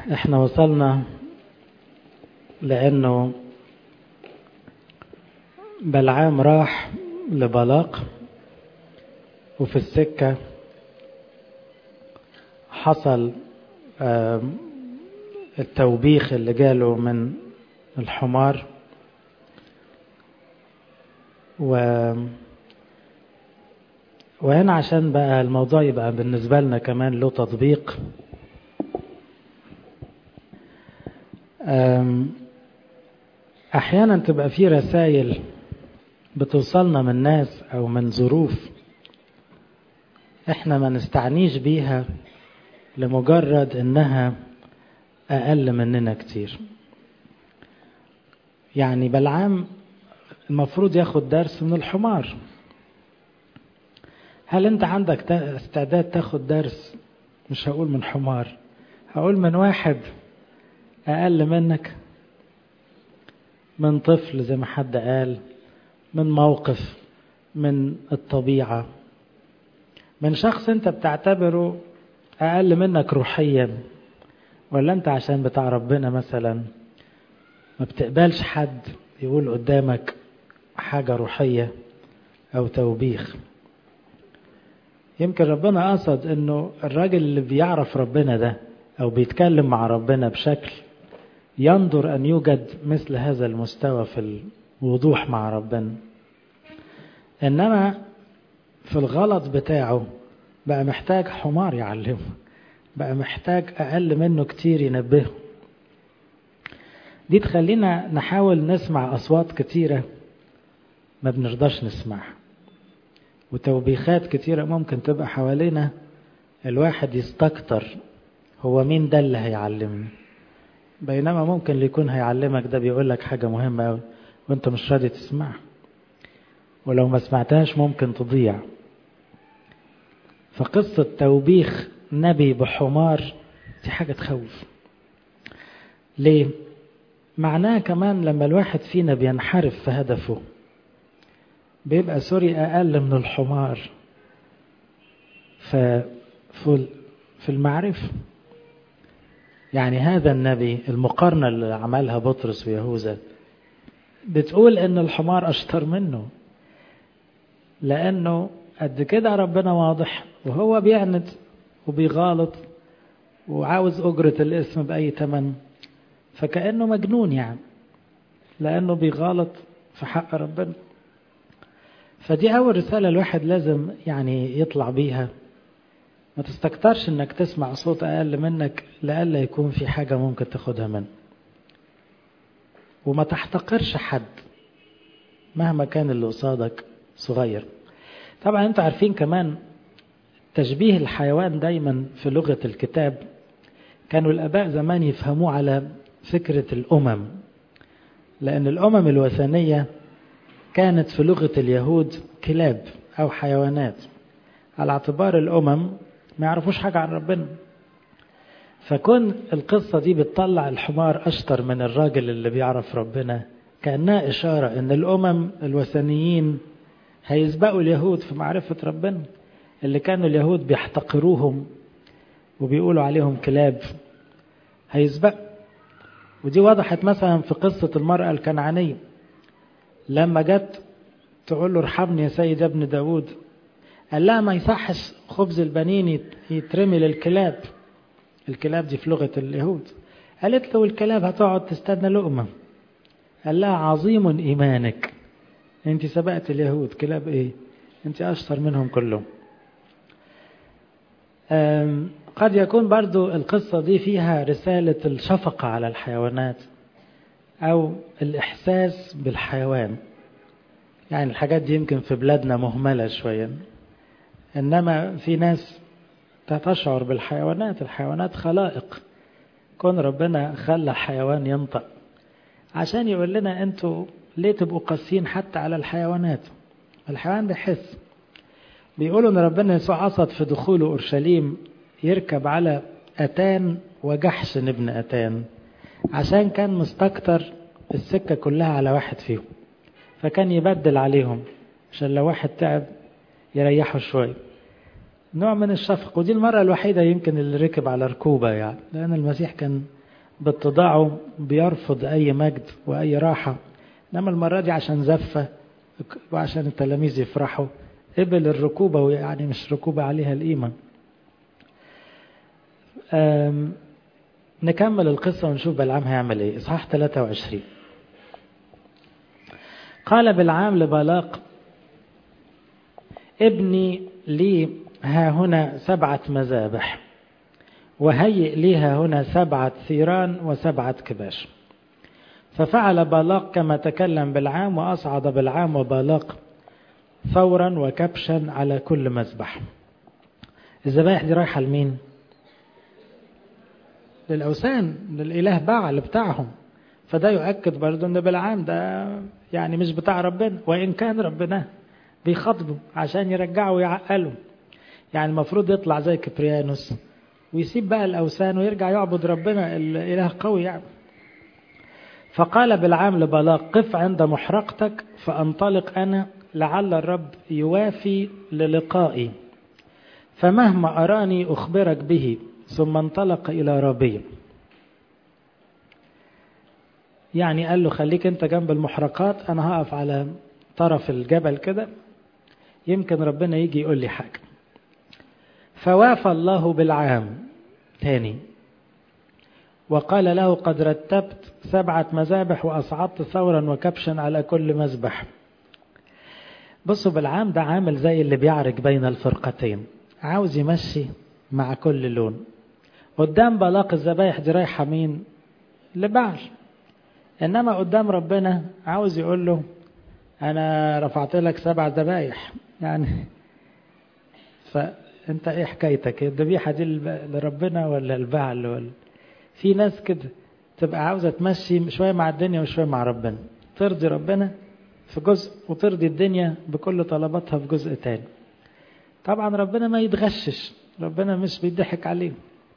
احنا وصلنا لانه بلعام راح لبلاق وفي السكة حصل التوبيخ اللي جاله من الحمار و وهنا عشان بقى الموضوع يبقى بالنسبة لنا كمان له تطبيق أحيانا تبقى في رسائل بتوصلنا من ناس أو من ظروف احنا ما نستعنيش بيها لمجرد انها اقل مننا كتير يعني بلعام المفروض ياخد درس من الحمار هل انت عندك استعداد تاخد درس مش هقول من حمار هقول من واحد اقل منك من طفل زي ما حد قال من موقف من الطبيعه من شخص انت بتعتبره اقل منك روحيا ولا انت عشان بتاع ربنا مثلا ما بتقبلش حد يقول قدامك حاجة روحية او توبيخ يمكن ربنا قصد انه الراجل اللي بيعرف ربنا ده او بيتكلم مع ربنا بشكل ينظر ان يوجد مثل هذا المستوى في الوضوح مع ربنا انما في الغلط بتاعه بقى محتاج حمار يعلمه بقى محتاج أقل منه كتير ينبهه دي تخلينا نحاول نسمع أصوات كتيرة ما بنرضاش نسمعها وتوبيخات كتيرة ممكن تبقى حوالينا الواحد يستكتر هو مين ده اللي هيعلمني بينما ممكن اللي يكون هيعلمك ده بيقول لك حاجة مهمة أوي وانت مش راضي تسمعها ولو ما سمعتهاش ممكن تضيع فقصة توبيخ نبي بحمار دي حاجة تخوف ليه؟ معناها كمان لما الواحد فينا بينحرف في هدفه بيبقى سوري أقل من الحمار في المعرفة يعني هذا النبي المقارنة اللي عملها بطرس ويهوذا بتقول ان الحمار اشطر منه لانه قد كده ربنا واضح وهو بيعند وبيغالط وعاوز أجرة الاسم بأي تمن فكأنه مجنون يعني لأنه بيغالط في حق ربنا فدي أول رسالة الواحد لازم يعني يطلع بيها ما تستكترش انك تسمع صوت أقل منك لألا يكون في حاجة ممكن تاخدها منه وما تحتقرش حد مهما كان اللي قصادك صغير طبعا انتوا عارفين كمان تشبيه الحيوان دايما في لغة الكتاب كانوا الآباء زمان يفهموه على فكرة الأمم لأن الأمم الوثنية كانت في لغة اليهود كلاب أو حيوانات على اعتبار الأمم ما يعرفوش حاجة عن ربنا فكون القصة دي بتطلع الحمار أشطر من الراجل اللي بيعرف ربنا كأنها إشارة أن الأمم الوثنيين هيسبقوا اليهود في معرفة ربنا اللي كانوا اليهود بيحتقروهم وبيقولوا عليهم كلاب هيسبق ودي وضحت مثلا في قصة المرأة الكنعانية لما جت تقول له ارحمني يا سيد ابن داود قال لها ما يصحش خبز البنين يترمي للكلاب الكلاب دي في لغة اليهود قالت له الكلاب هتقعد تستنى لقمة قال لها عظيم إيمانك انت سبقت اليهود كلاب ايه انت اشطر منهم كلهم قد يكون برضو القصة دي فيها رسالة الشفقة على الحيوانات أو الإحساس بالحيوان يعني الحاجات دي يمكن في بلادنا مهملة شوية إنما في ناس تشعر بالحيوانات الحيوانات خلائق كون ربنا خلى حيوان ينطق عشان يقول لنا أنتوا ليه تبقوا قاسيين حتى على الحيوانات الحيوان بيحس بيقولوا ان ربنا يسوع قصد في دخوله اورشليم يركب على اتان وجحشن ابن اتان عشان كان مستكتر السكه كلها على واحد فيهم فكان يبدل عليهم عشان لو واحد تعب يريحه شويه نوع من الشفق ودي المرة الوحيدة يمكن اللي ركب على ركوبة يعني لأن المسيح كان باتضاعه بيرفض أي مجد وأي راحة إنما المرة دي عشان زفة وعشان التلاميذ يفرحوا قبل الركوبة ويعني مش ركوبة عليها القيمة نكمل القصة ونشوف بلعام هيعمل ايه إصحاح 23 قال بلعام لبلاق ابني لي ها هنا سبعة مذابح وهيئ لي ها هنا سبعة ثيران وسبعة كباش ففعل بالاق كما تكلم بالعام وأصعد بالعام وبالاق ثورا وكبشا على كل مذبح الذبائح دي رايحة لمين للأوثان للإله بعل بتاعهم فده يؤكد برضه ان بالعام ده يعني مش بتاع ربنا وإن كان ربنا بيخاطبه عشان يرجعه ويعقله يعني المفروض يطلع زي كبريانوس ويسيب بقى الأوثان ويرجع يعبد ربنا الإله قوي يعني فقال بالعام لبلاق قف عند محرقتك فأنطلق أنا لعل الرب يوافي للقائي فمهما أراني أخبرك به ثم انطلق إلى ربيع يعني قال له خليك انت جنب المحرقات انا هقف على طرف الجبل كده يمكن ربنا يجي يقول لي حاجة فوافى الله بالعام تاني وقال له قد رتبت سبعة مذابح وأصعدت ثورا وكبشا على كل مذبح بصوا بالعام ده عامل زي اللي بيعرج بين الفرقتين عاوز يمشي مع كل لون قدام بلاق الذبايح دي رايحة مين لبعل إنما قدام ربنا عاوز يقول له أنا رفعت لك سبع ذبايح يعني فأنت إيه حكايتك الذبيحة دي لربنا ولا البعل ولا في ناس كده تبقى عاوزة تمشي شوية مع الدنيا وشوية مع ربنا ترضي ربنا في جزء وترضي الدنيا بكل طلباتها في جزء تاني طبعا ربنا ما يتغشش ربنا مش بيضحك عليه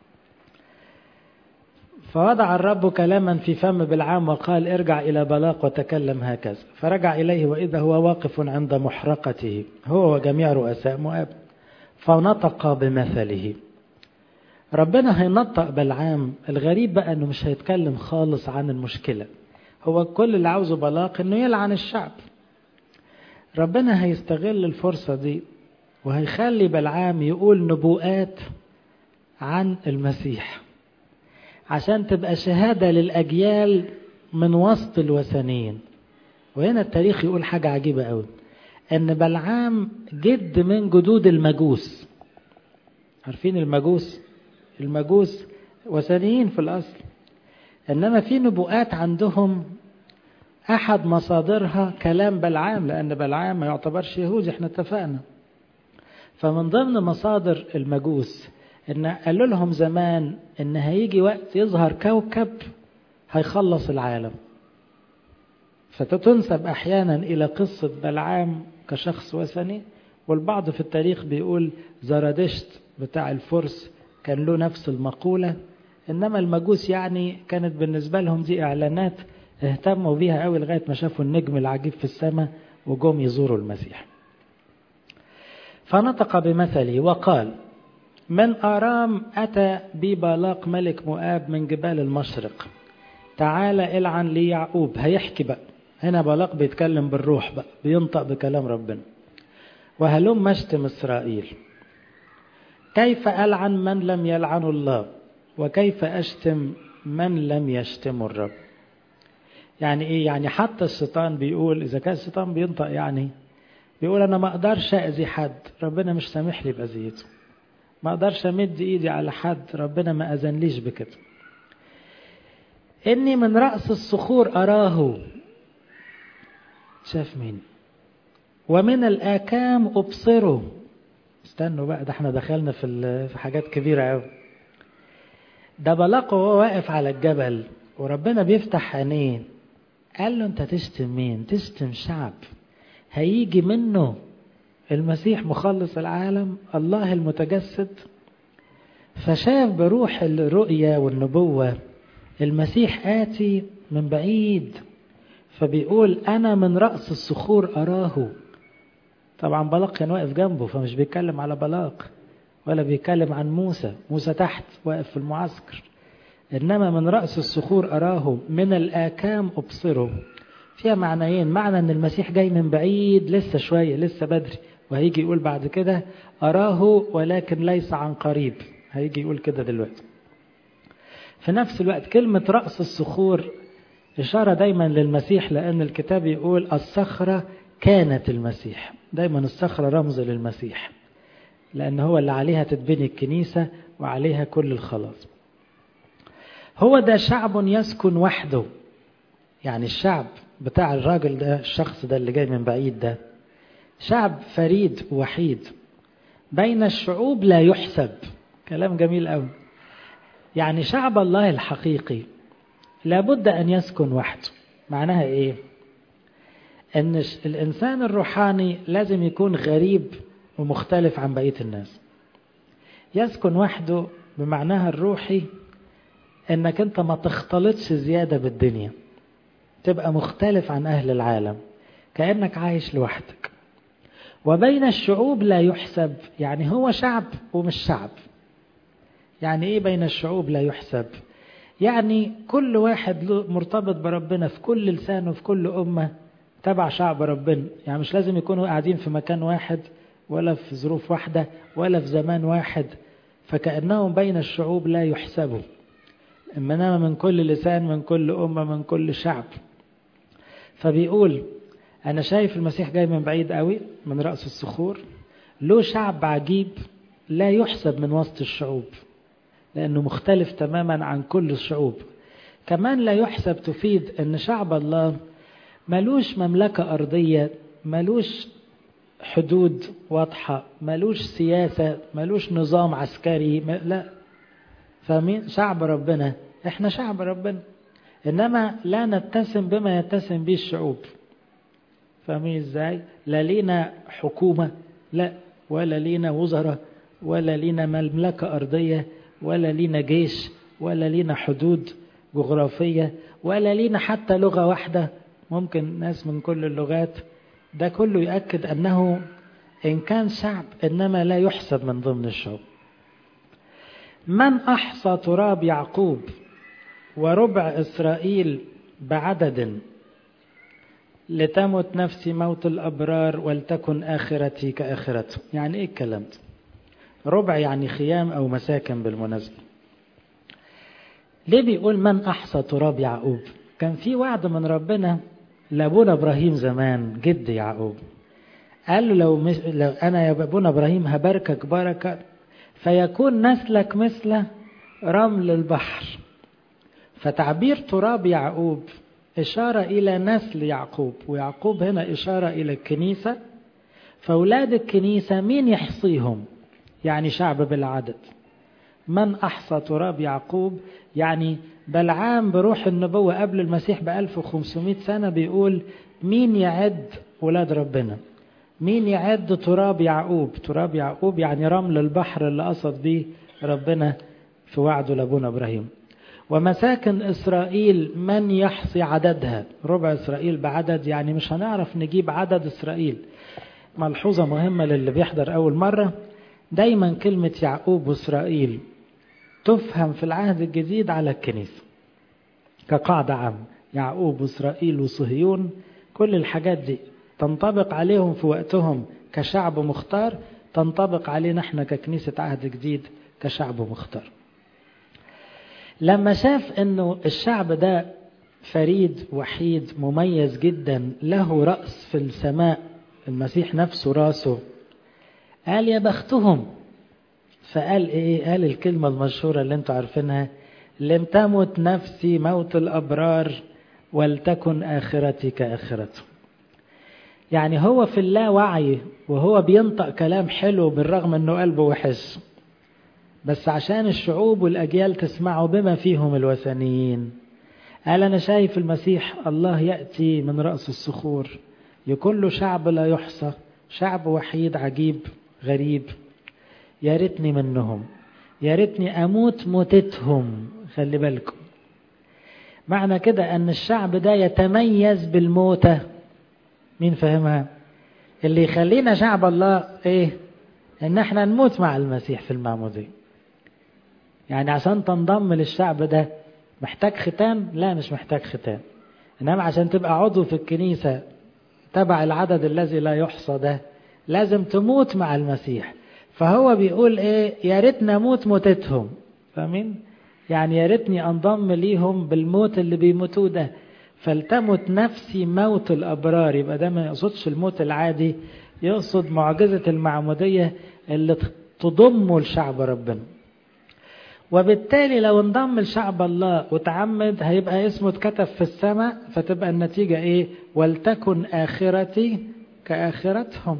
فوضع الرب كلاما في فم بالعام وقال ارجع إلى بلاق وتكلم هكذا فرجع إليه وإذا هو واقف عند محرقته هو وجميع رؤساء مؤاب فنطق بمثله ربنا هينطق بالعام الغريب بقى انه مش هيتكلم خالص عن المشكلة هو كل اللي عاوزه بلاق انه يلعن الشعب ربنا هيستغل الفرصة دي وهيخلي بلعام يقول نبوءات عن المسيح عشان تبقى شهادة للأجيال من وسط الوثنيين وهنا التاريخ يقول حاجة عجيبة قوي ان بلعام جد من جدود المجوس عارفين المجوس المجوس وثنيين في الأصل إنما في نبوءات عندهم أحد مصادرها كلام بلعام لأن بلعام ما يعتبرش يهودي احنا اتفقنا فمن ضمن مصادر المجوس إن قالوا لهم زمان إن هيجي وقت يظهر كوكب هيخلص العالم فتتنسب أحيانا إلى قصة بلعام كشخص وثني والبعض في التاريخ بيقول زرادشت بتاع الفرس كان له نفس المقولة إنما المجوس يعني كانت بالنسبة لهم دي إعلانات اهتموا بيها قوي لغاية ما شافوا النجم العجيب في السماء وجم يزوروا المسيح فنطق بمثله وقال من آرام أتى بي بالاق ملك مؤاب من جبال المشرق تعال العن لي يعقوب هيحكي بقى هنا بالاق بيتكلم بالروح بقى بينطق بكلام ربنا وهلم اشتم إسرائيل كيف ألعن من لم يلعن الله وكيف أشتم من لم يشتم الرب يعني إيه يعني حتى الشيطان بيقول إذا كان الشيطان بينطق يعني بيقول أنا ما أقدرش أذي حد ربنا مش سامح لي بأذيته ما أقدرش أمد إيدي على حد ربنا ما أذنليش بكده إني من رأس الصخور أراه شاف مين ومن الآكام أبصره استنوا بقى ده احنا دخلنا في في حاجات كبيرة قوي ده بلاقه وهو واقف على الجبل وربنا بيفتح عينيه قال له انت تشتم مين تشتم شعب هيجي منه المسيح مخلص العالم الله المتجسد فشاف بروح الرؤية والنبوة المسيح آتي من بعيد فبيقول أنا من رأس الصخور أراه طبعا بلاق كان واقف جنبه فمش بيتكلم على بلاق ولا بيتكلم عن موسى موسى تحت واقف في المعسكر إنما من رأس الصخور أراه من الآكام أبصره فيها معنيين معنى أن المسيح جاي من بعيد لسه شوية لسه بدري وهيجي يقول بعد كده أراه ولكن ليس عن قريب هيجي يقول كده دلوقتي في نفس الوقت كلمة رأس الصخور إشارة دايما للمسيح لأن الكتاب يقول الصخرة كانت المسيح دايما الصخرة رمز للمسيح لأن هو اللي عليها تتبني الكنيسة وعليها كل الخلاص هو ده شعب يسكن وحده يعني الشعب بتاع الراجل ده الشخص ده اللي جاي من بعيد ده شعب فريد وحيد بين الشعوب لا يحسب كلام جميل قوي يعني شعب الله الحقيقي لابد أن يسكن وحده معناها إيه أن الإنسان الروحاني لازم يكون غريب ومختلف عن بقية الناس يسكن وحده بمعناها الروحي انك انت ما تختلطش زيادة بالدنيا تبقى مختلف عن اهل العالم كأنك عايش لوحدك وبين الشعوب لا يحسب يعني هو شعب ومش شعب يعني ايه بين الشعوب لا يحسب يعني كل واحد مرتبط بربنا في كل لسان وفي كل أمة تبع شعب ربنا يعني مش لازم يكونوا قاعدين في مكان واحد ولا في ظروف واحدة ولا في زمان واحد فكأنهم بين الشعوب لا يحسبوا إنما من كل لسان من كل أمة من كل شعب فبيقول أنا شايف المسيح جاي من بعيد قوي من رأس الصخور له شعب عجيب لا يحسب من وسط الشعوب لأنه مختلف تماما عن كل الشعوب كمان لا يحسب تفيد أن شعب الله ملوش مملكة أرضية ملوش حدود واضحة ملوش سياسة ملوش نظام عسكري لا فاهمين شعب ربنا احنا شعب ربنا انما لا نتسم بما يتسم به الشعوب فاهمين ازاي لا لينا حكومة لا ولا لينا وزراء ولا لينا مملكة أرضية ولا لينا جيش ولا لينا حدود جغرافية ولا لينا حتى لغة واحدة ممكن ناس من كل اللغات ده كله يؤكد أنه إن كان شعب إنما لا يحسب من ضمن الشعوب من أحصى تراب يعقوب وربع إسرائيل بعدد لتمت نفسي موت الأبرار ولتكن آخرتي كآخرته يعني إيه الكلام ده ربع يعني خيام أو مساكن بالمناسبة ليه بيقول من أحصى تراب يعقوب كان في وعد من ربنا لابونا إبراهيم زمان جد يعقوب قال له لو, مش لو أنا يا أبونا إبراهيم هباركك بركة فيكون نسلك مثل رمل البحر فتعبير تراب يعقوب إشارة إلى نسل يعقوب ويعقوب هنا إشارة إلى الكنيسة فأولاد الكنيسة مين يحصيهم يعني شعب بالعدد من أحصى تراب يعقوب يعني بلعام بروح النبوة قبل المسيح ب 1500 سنة بيقول مين يعد ولاد ربنا مين يعد تراب يعقوب تراب يعقوب يعني رمل البحر اللي قصد به ربنا في وعده لابونا إبراهيم ومساكن إسرائيل من يحصي عددها ربع إسرائيل بعدد يعني مش هنعرف نجيب عدد إسرائيل ملحوظة مهمة للي بيحضر أول مرة دايما كلمة يعقوب وإسرائيل تفهم في العهد الجديد على الكنيسة كقاعدة عامة يعقوب وإسرائيل وصهيون كل الحاجات دي تنطبق عليهم في وقتهم كشعب مختار تنطبق علينا احنا ككنيسة عهد جديد كشعب مختار لما شاف انه الشعب ده فريد وحيد مميز جدا له رأس في السماء المسيح نفسه راسه قال يا بختهم فقال ايه قال الكلمة المشهورة اللي انتوا عارفينها لم تمت نفسي موت الأبرار ولتكن آخرتي كآخرته يعني هو في اللاوعي وهو بينطق كلام حلو بالرغم انه قلبه وحش بس عشان الشعوب والأجيال تسمعه بما فيهم الوثنيين قال أنا شايف المسيح الله يأتي من رأس الصخور يكون له شعب لا يحصى شعب وحيد عجيب غريب يا ريتني منهم يا ريتني أموت موتتهم خلي بالكم معنى كده أن الشعب ده يتميز بالموتة مين فهمها اللي يخلينا شعب الله إيه ان احنا نموت مع المسيح في المعمودية يعني عشان تنضم للشعب ده محتاج ختان لا مش محتاج ختان انما عشان تبقى عضو في الكنيسة تبع العدد الذي لا يحصى ده لازم تموت مع المسيح فهو بيقول ايه يا ريت نموت موتتهم فاهمين يعني يا ريتني انضم ليهم بالموت اللي بيموتوه ده فلتمت نفسي موت الابرار يبقى ده ما يقصدش الموت العادي يقصد معجزة المعمودية اللي تضم لشعب ربنا وبالتالي لو انضم لشعب الله وتعمد هيبقى اسمه اتكتب في السماء فتبقى النتيجة ايه ولتكن آخرتي كآخرتهم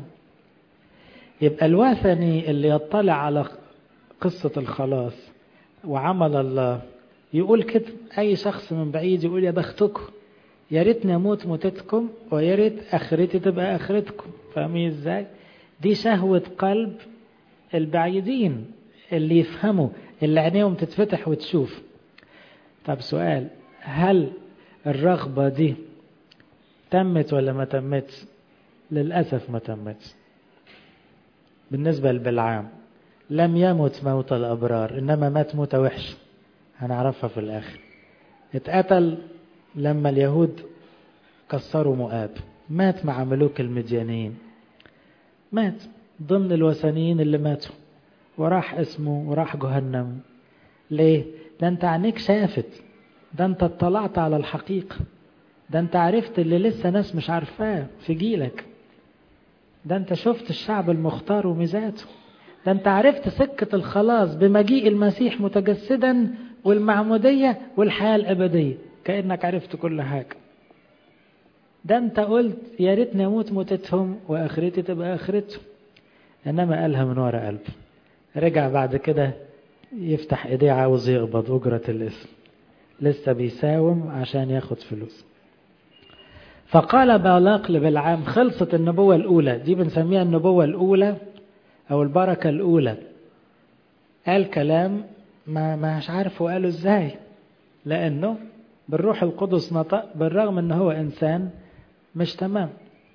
يبقى الوثني اللي يطلع على قصة الخلاص وعمل الله يقول كده أي شخص من بعيد يقول يا بختكم يا ريتني أموت موتتكم ويا ريت آخرتي تبقى آخرتكم فاهمين إزاي؟ دي شهوة قلب البعيدين اللي يفهموا اللي عينيهم تتفتح وتشوف طب سؤال هل الرغبة دي تمت ولا ما تمتش للأسف ما تمتش بالنسبة لبلعام لم يمت موت الأبرار إنما مات موتة وحش هنعرفها في الآخر اتقتل لما اليهود كسروا مؤاب مات مع ملوك المديانين مات ضمن الوثنيين اللي ماتوا وراح اسمه وراح جهنم ليه ده انت عينيك شافت ده انت اطلعت على الحقيقة ده انت عرفت اللي لسه ناس مش عارفاه في جيلك ده انت شفت الشعب المختار وميزاته ده انت عرفت سكة الخلاص بمجيء المسيح متجسدا والمعمودية والحياة الأبدية كأنك عرفت كل حاجة ده انت قلت يا ريتني اموت موتتهم واخرتي تبقى اخرتهم انما قالها من ورا قلب رجع بعد كده يفتح ايديه عاوز يقبض اجرة الاسم لسه بيساوم عشان ياخد فلوس فقال بالاق لبلعام خلصت النبوة الأولى دي بنسميها النبوة الأولى أو البركة الأولى قال كلام ما مش عارف قاله ازاي لأنه بالروح القدس نطق بالرغم أنه هو إنسان مش تمام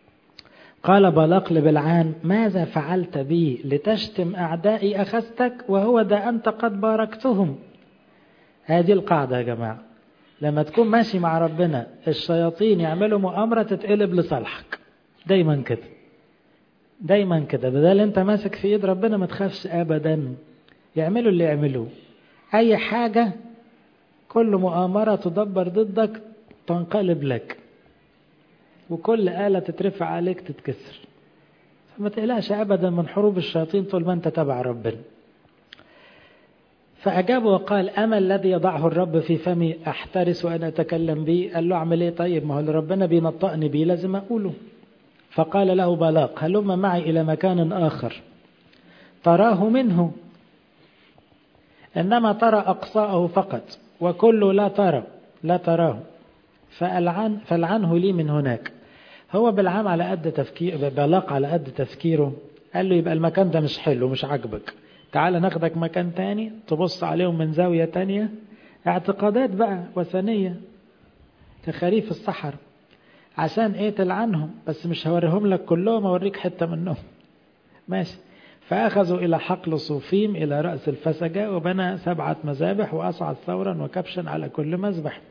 قال بلاق لبلعان ماذا فعلت بي لتشتم أعدائي أخذتك وهو ده أنت قد باركتهم هذه القاعدة يا جماعة لما تكون ماشي مع ربنا الشياطين يعملوا مؤامرة تتقلب لصالحك دايما كده دايما كده بدل انت ماسك في ايد ربنا ما تخافش ابدا يعملوا اللي يعملوه اي حاجة كل مؤامرة تدبر ضدك تنقلب لك وكل آلة تترفع عليك تتكسر فما تقلقش أبدا من حروب الشياطين طول ما أنت تبع ربنا فأجاب وقال أما الذي يضعه الرب في فمي أحترس وأنا أتكلم به قال له أعمل إيه طيب ما هو اللي ربنا بينطقني بيه لازم أقوله فقال له بلاق هلم معي إلى مكان آخر تراه منه إنما ترى أقصاءه فقط وكله لا ترى لا تراه فألعن فالعنه لي من هناك هو بالعام على قد تفكير بلاق على قد تفكيره قال له يبقى المكان ده مش حلو مش عاجبك تعال ناخدك مكان تاني تبص عليهم من زاوية تانية اعتقادات بقى وثنية تخاريف الصحر عشان ايه تلعنهم بس مش هوريهم لك كلهم اوريك حتة منهم ماشي فأخذوا إلى حقل صوفيم إلى رأس الفسجة وبنى سبعة مذابح وأصعد ثورا وكبشا على كل مذبح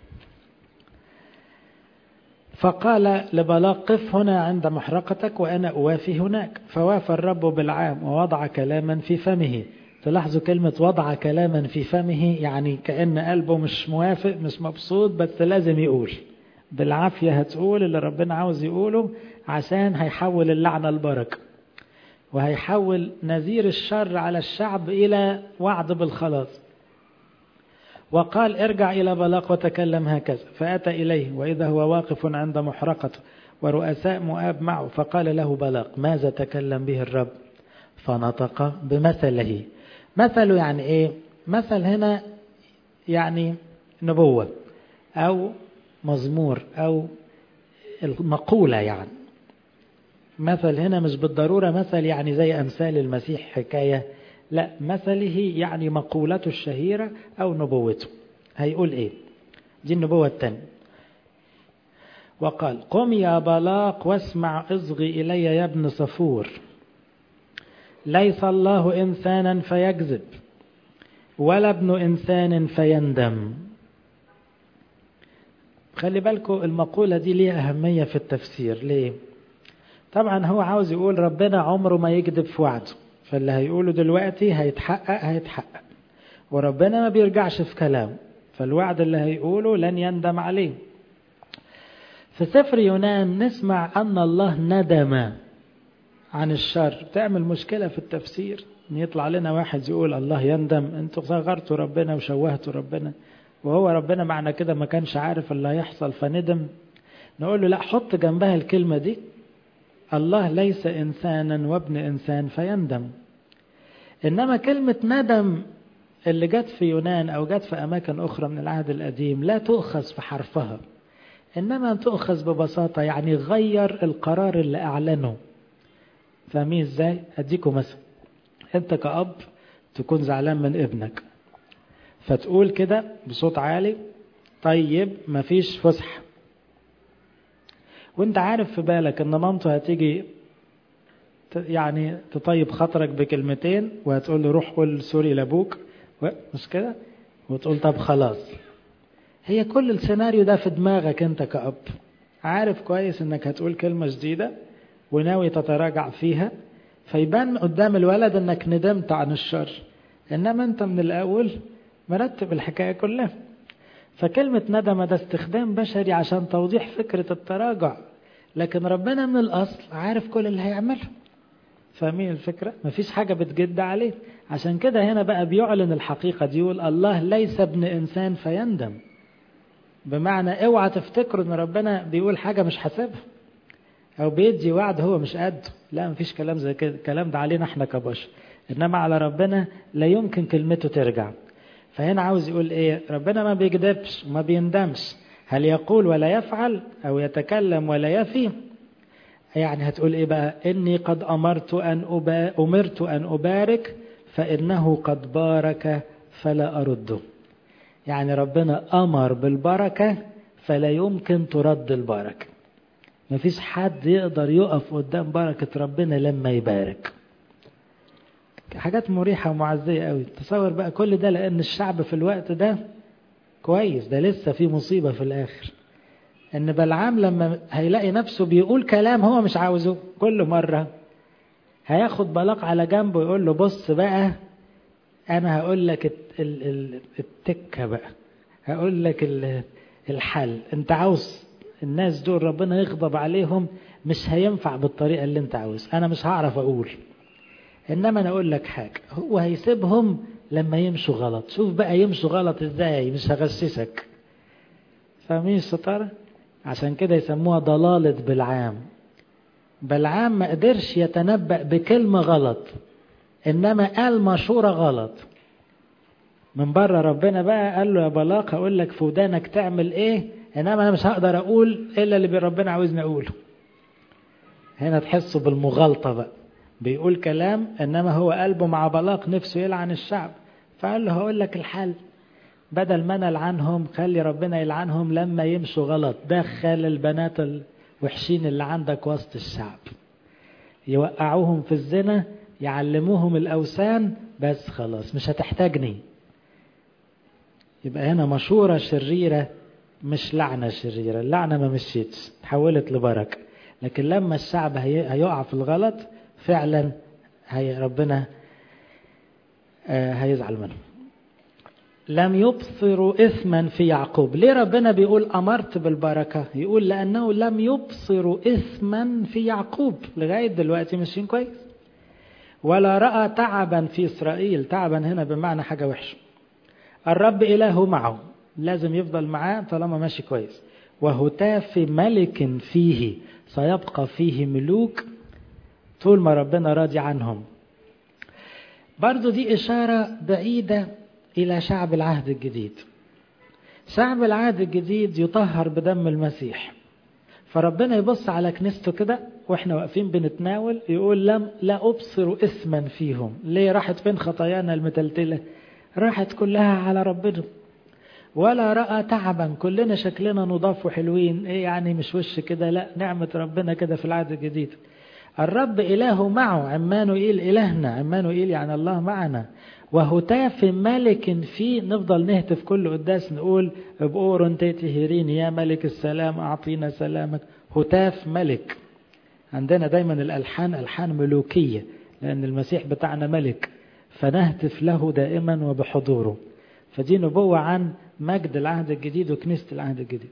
فقال لبلاق قف هنا عند محرقتك وأنا أوافي هناك فوافى الرب بالعام ووضع كلاما في فمه تلاحظوا كلمة وضع كلاما في فمه يعني كأن قلبه مش موافق مش مبسوط بس لازم يقول بالعافية هتقول اللي ربنا عاوز يقوله عشان هيحول اللعنة البركة وهيحول نذير الشر على الشعب إلى وعد بالخلاص وقال ارجع إلى بلاق وتكلم هكذا فأتى إليه وإذا هو واقف عند محرقته ورؤساء مؤاب معه فقال له بلاق ماذا تكلم به الرب فنطق بمثله مثله يعني إيه مثل هنا يعني نبوة أو مزمور أو المقولة يعني مثل هنا مش بالضرورة مثل يعني زي أمثال المسيح حكاية لا مثله يعني مقولته الشهيرة أو نبوته هيقول إيه دي النبوة الثانية وقال قم يا بلاق واسمع اصغي إلي يا ابن صفور ليس الله إنسانا فيكذب ولا ابن إنسان فيندم خلي بالكم المقولة دي ليها أهمية في التفسير ليه طبعا هو عاوز يقول ربنا عمره ما يكذب في وعده فاللي هيقوله دلوقتي هيتحقق هيتحقق وربنا ما بيرجعش في كلامه فالوعد اللي هيقوله لن يندم عليه في سفر يونان نسمع أن الله ندم عن الشر تعمل مشكلة في التفسير ان يطلع لنا واحد يقول الله يندم انتوا صغرتوا ربنا وشوهتوا ربنا وهو ربنا معنى كده ما كانش عارف اللي هيحصل فندم نقول له لا حط جنبها الكلمة دي الله ليس إنسانا وابن إنسان فيندم إنما كلمة ندم اللي جت في يونان أو جت في أماكن أخرى من العهد القديم لا تؤخذ في حرفها إنما تؤخذ ببساطة يعني غير القرار اللي أعلنه فاهمين إزاي؟ أديكم مثلا أنت كأب تكون زعلان من ابنك فتقول كده بصوت عالي طيب مفيش فسح وانت عارف في بالك ان مامته هتيجي يعني تطيب خاطرك بكلمتين وهتقول له روح قول سوري لابوك مش كده وتقول طب خلاص هي كل السيناريو ده في دماغك انت كأب عارف كويس انك هتقول كلمة جديدة وناوي تتراجع فيها فيبان قدام الولد انك ندمت عن الشر انما انت من الاول مرتب الحكاية كلها فكلمة ندم ده استخدام بشري عشان توضيح فكرة التراجع لكن ربنا من الأصل عارف كل اللي هيعمله فاهمين الفكرة؟ مفيش حاجة بتجد عليه عشان كده هنا بقى بيعلن الحقيقة دي يقول الله ليس ابن إنسان فيندم بمعنى اوعى تفتكروا ان ربنا بيقول حاجة مش حاسبها او بيدي وعد هو مش قده لا مفيش كلام زي كده الكلام ده علينا احنا كبشر انما على ربنا لا يمكن كلمته ترجع فهنا عاوز يقول ايه ربنا ما بيكذبش وما بيندمش هل يقول ولا يفعل او يتكلم ولا يفي يعني هتقول ايه بقى اني قد امرت ان أبا امرت ان ابارك فانه قد بارك فلا ارده يعني ربنا امر بالبركه فلا يمكن ترد البركه مفيش حد يقدر يقف قدام بركه ربنا لما يبارك حاجات مريحة ومعزية قوي تصور بقى كل ده لأن الشعب في الوقت ده كويس ده لسه في مصيبة في الآخر إن بلعام لما هيلاقي نفسه بيقول كلام هو مش عاوزه كل مرة هياخد بلاق على جنبه ويقول له بص بقى أنا هقول لك التكة بقى هقول لك الحل أنت عاوز الناس دول ربنا يغضب عليهم مش هينفع بالطريقة اللي أنت عاوز أنا مش هعرف أقول انما انا اقول لك حاجه هو هيسيبهم لما يمشوا غلط شوف بقى يمشوا غلط ازاي مش هغششك فاهمين الشطاره عشان كده يسموها ضلاله بلعام بلعام ما قدرش يتنبأ بكلمة غلط إنما قال مشورة غلط من بره ربنا بقى قال له يا بلاق هقول لك في ودانك تعمل ايه انما انا مش هقدر اقول الا اللي ربنا عاوزني اقوله هنا تحسوا بالمغالطه بقى بيقول كلام انما هو قلبه مع بلاق نفسه يلعن الشعب فقال له هقول لك الحل بدل ما انا العنهم خلي ربنا يلعنهم لما يمشوا غلط دخل البنات الوحشين اللي عندك وسط الشعب يوقعوهم في الزنا يعلموهم الاوثان بس خلاص مش هتحتاجني يبقى هنا مشورة شريرة مش لعنة شريرة اللعنة ما مشيتش تحولت لبركة لكن لما الشعب هيقع في الغلط فعلا هي ربنا هيزعل منه لم يبصروا إثما في يعقوب ليه ربنا بيقول أمرت بالبركة يقول لأنه لم يبصروا إثما في يعقوب لغاية دلوقتي ماشيين كويس ولا رأى تعبا في إسرائيل تعبا هنا بمعنى حاجة وحشة الرب إله معه لازم يفضل معاه طالما ماشي كويس وهتاف ملك فيه سيبقى فيه ملوك طول ما ربنا راضي عنهم برضو دي إشارة بعيدة إلى شعب العهد الجديد شعب العهد الجديد يطهر بدم المسيح فربنا يبص على كنيسته كده واحنا واقفين بنتناول يقول لم لا أبصر إثما فيهم ليه راحت فين خطايانا المتلتلة راحت كلها على ربنا ولا رأى تعبا كلنا شكلنا نضاف وحلوين ايه يعني مش وش كده لا نعمة ربنا كده في العهد الجديد الرب إله معه عمانوئيل إلهنا عمانوئيل يعني الله معنا وهتاف ملك فيه نفضل نهتف كل قداس نقول بأور تهيرين يا ملك السلام أعطينا سلامك هتاف ملك عندنا دايما الألحان ألحان ملوكية لأن المسيح بتاعنا ملك فنهتف له دائما وبحضوره فدي نبوة عن مجد العهد الجديد وكنيسة العهد الجديد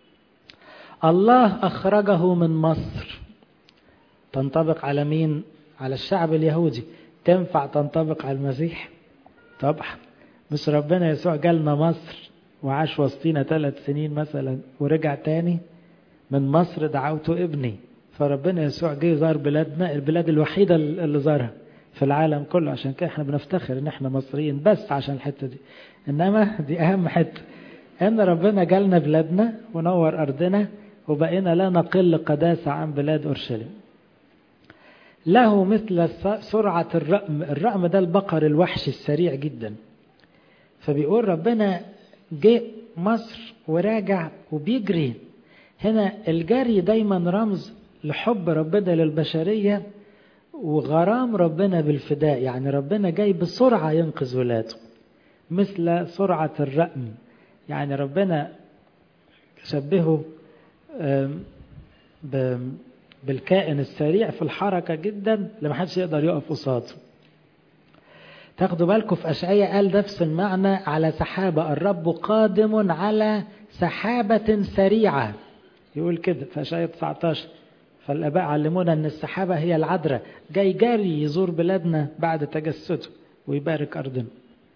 الله أخرجه من مصر تنطبق على مين؟ على الشعب اليهودي تنفع تنطبق على المسيح؟ طبعا مش ربنا يسوع جالنا مصر وعاش وسطينا ثلاث سنين مثلا ورجع تاني من مصر دعوته ابني فربنا يسوع جه زار بلادنا البلاد الوحيدة اللي زارها في العالم كله عشان كده احنا بنفتخر ان احنا مصريين بس عشان الحتة دي انما دي اهم حتة ان ربنا جالنا بلادنا ونور ارضنا وبقينا لا نقل قداسة عن بلاد اورشليم له مثل سرعة الرأم الرأم ده البقر الوحشي السريع جدا فبيقول ربنا جه مصر وراجع وبيجري هنا الجري دايما رمز لحب ربنا للبشرية وغرام ربنا بالفداء يعني ربنا جاي بسرعة ينقذ ولاده مثل سرعة الرأم يعني ربنا شبهه بالكائن السريع في الحركة جدا اللي محدش يقدر يقف قصاده تاخدوا بالكم في أشعية قال نفس المعنى على سحابة الرب قادم على سحابة سريعة يقول كده في أشعية 19 فالآباء علمونا أن السحابة هي العذراء جاي جاري يزور بلادنا بعد تجسده ويبارك أرضنا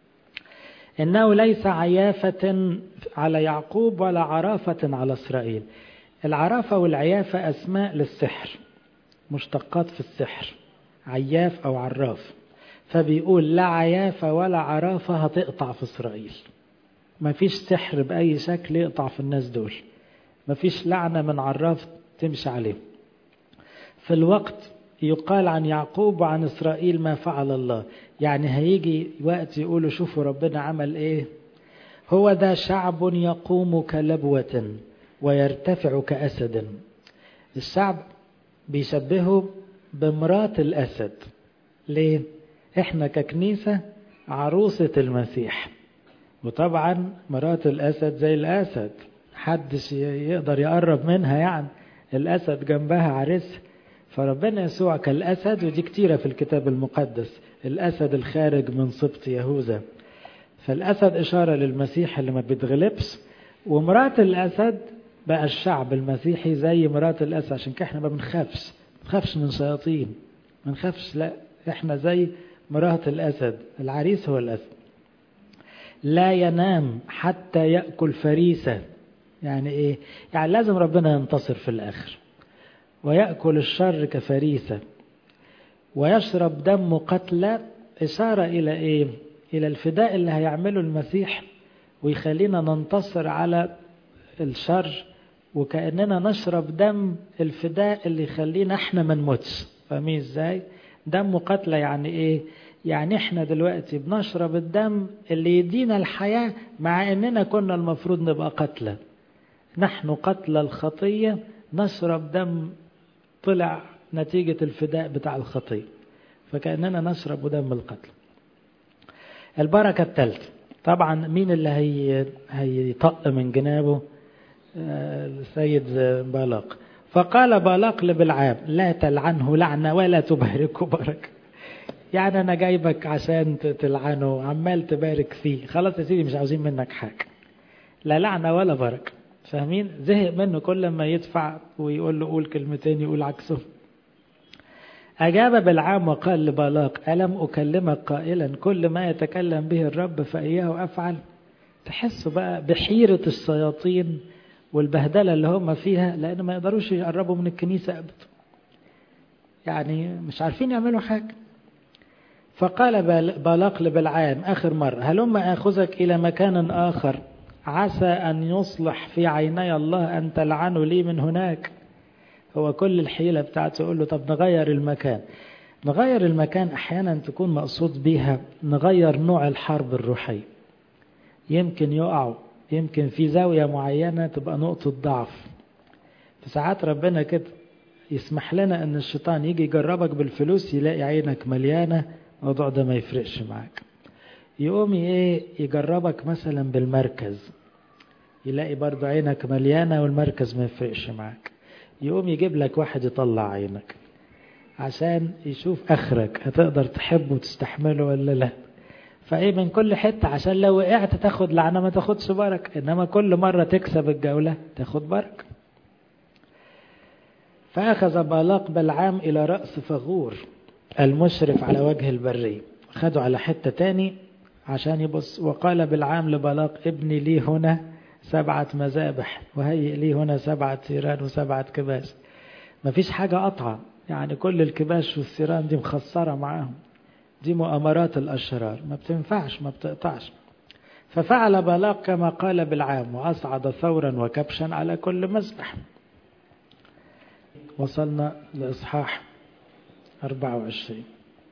إنه ليس عيافة على يعقوب ولا عرافة على إسرائيل العرافة والعيافة أسماء للسحر مشتقات في السحر عياف أو عراف فبيقول لا عيافة ولا عرافة هتقطع في إسرائيل مفيش سحر بأي شكل يقطع في الناس دول مفيش لعنة من عراف تمشي عليه في الوقت يقال عن يعقوب وعن إسرائيل ما فعل الله يعني هيجي وقت يقولوا شوفوا ربنا عمل إيه هو ده شعب يقوم كلبوة ويرتفع كأسد الشعب بيشبهه بمرات الأسد ليه؟ احنا ككنيسة عروسة المسيح وطبعا مرات الأسد زي الأسد حدش يقدر يقرب منها يعني الأسد جنبها عريس فربنا يسوع كالأسد ودي كتيرة في الكتاب المقدس الأسد الخارج من سبط يهوذا فالأسد إشارة للمسيح اللي ما بيتغلبش ومرات الأسد بقى الشعب المسيحي زي مرات الأسد عشان كده احنا ما بنخافش ما بنخافش من شياطين ما نخافش لا احنا زي مرات الأسد العريس هو الأسد لا ينام حتى يأكل فريسة يعني ايه يعني لازم ربنا ينتصر في الآخر ويأكل الشر كفريسة ويشرب دم قتلى إشارة إلى إيه إلى الفداء اللي هيعمله المسيح ويخلينا ننتصر على الشر وكأننا نشرب دم الفداء اللي يخلينا احنا ما نموتش فاهمين ازاي دم قتلى يعني ايه يعني احنا دلوقتي بنشرب الدم اللي يدينا الحياة مع اننا كنا المفروض نبقى قتلى نحن قتلى الخطية نشرب دم طلع نتيجة الفداء بتاع الخطية فكأننا نشرب دم القتل البركة الثالثة طبعا مين اللي هي هيطق من جنابه السيد بالاق فقال بالاق لبلعام لا تلعنه لعنة ولا تباركه بركة يعني أنا جايبك عشان تلعنه عمال تبارك فيه خلاص يا سيدي مش عاوزين منك حاجة لا لعنة ولا بركة فاهمين زهق منه كل ما يدفع ويقول له قول كلمتين يقول عكسه أجاب بالعام وقال لبالاق ألم أكلمك قائلا كل ما يتكلم به الرب فإياه أفعل تحسوا بقى بحيرة الشياطين والبهدلة اللي هم فيها لأن ما يقدروش يقربوا من الكنيسة أبدا يعني مش عارفين يعملوا حاجة فقال بالاق لبلعام آخر مرة هلما آخذك إلى مكان آخر عسى أن يصلح في عيني الله أن تلعنه لي من هناك هو كل الحيلة بتاعته يقول له طب نغير المكان نغير المكان أحيانا تكون مقصود بيها نغير نوع الحرب الروحية يمكن يقعوا يمكن في زاوية معينة تبقى نقطة ضعف فساعات ربنا كده يسمح لنا ان الشيطان يجي يجربك بالفلوس يلاقي عينك مليانة الموضوع ده ما يفرقش معاك يقوم ايه يجربك مثلا بالمركز يلاقي برضو عينك مليانة والمركز ما يفرقش معاك يقوم يجيب لك واحد يطلع عينك عشان يشوف اخرك هتقدر تحبه وتستحمله ولا لا فايه من كل حتة عشان لو وقعت تاخد لعنة ما تاخدش بركة انما كل مرة تكسب الجولة تاخد بركة فأخذ بالاق بلعام إلى رأس فغور المشرف على وجه البرية خدوا على حتة تاني عشان يبص وقال بالعام لبلاق ابني لي هنا سبعة مذابح وهيئ لي هنا سبعة ثيران وسبعة كباش مفيش حاجة قطعة يعني كل الكباش والثيران دي مخسرة معاهم دي مؤامرات الأشرار ما بتنفعش ما بتقطعش ففعل بلاق كما قال بالعام وأصعد ثورا وكبشا على كل مذبح وصلنا لإصحاح 24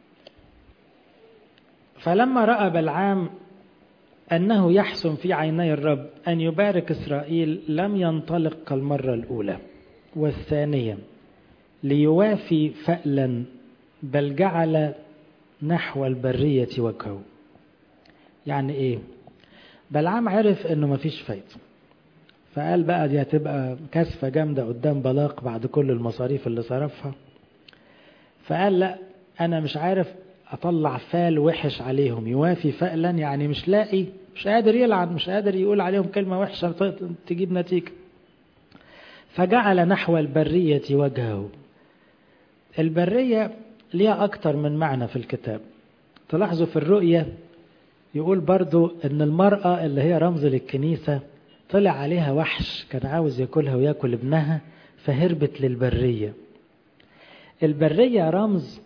فلما رأى بلعام أنه يحسن في عيني الرب أن يبارك إسرائيل لم ينطلق كالمرة الأولى والثانية ليوافي فألا بل جعل نحو البرية وجهه يعني إيه بلعام عرف أنه مفيش فايدة فقال بقى دي هتبقى كسفة جامدة قدام بلاق بعد كل المصاريف اللي صرفها فقال لا أنا مش عارف أطلع فال وحش عليهم يوافي فألا يعني مش لاقي مش قادر يلعن مش قادر يقول عليهم كلمة وحشة تجيب نتيجة فجعل نحو البرية وجهه البرية ليها أكتر من معنى في الكتاب تلاحظوا في الرؤية يقول برضو أن المرأة اللي هي رمز للكنيسة طلع عليها وحش كان عاوز ياكلها وياكل ابنها فهربت للبرية البرية رمز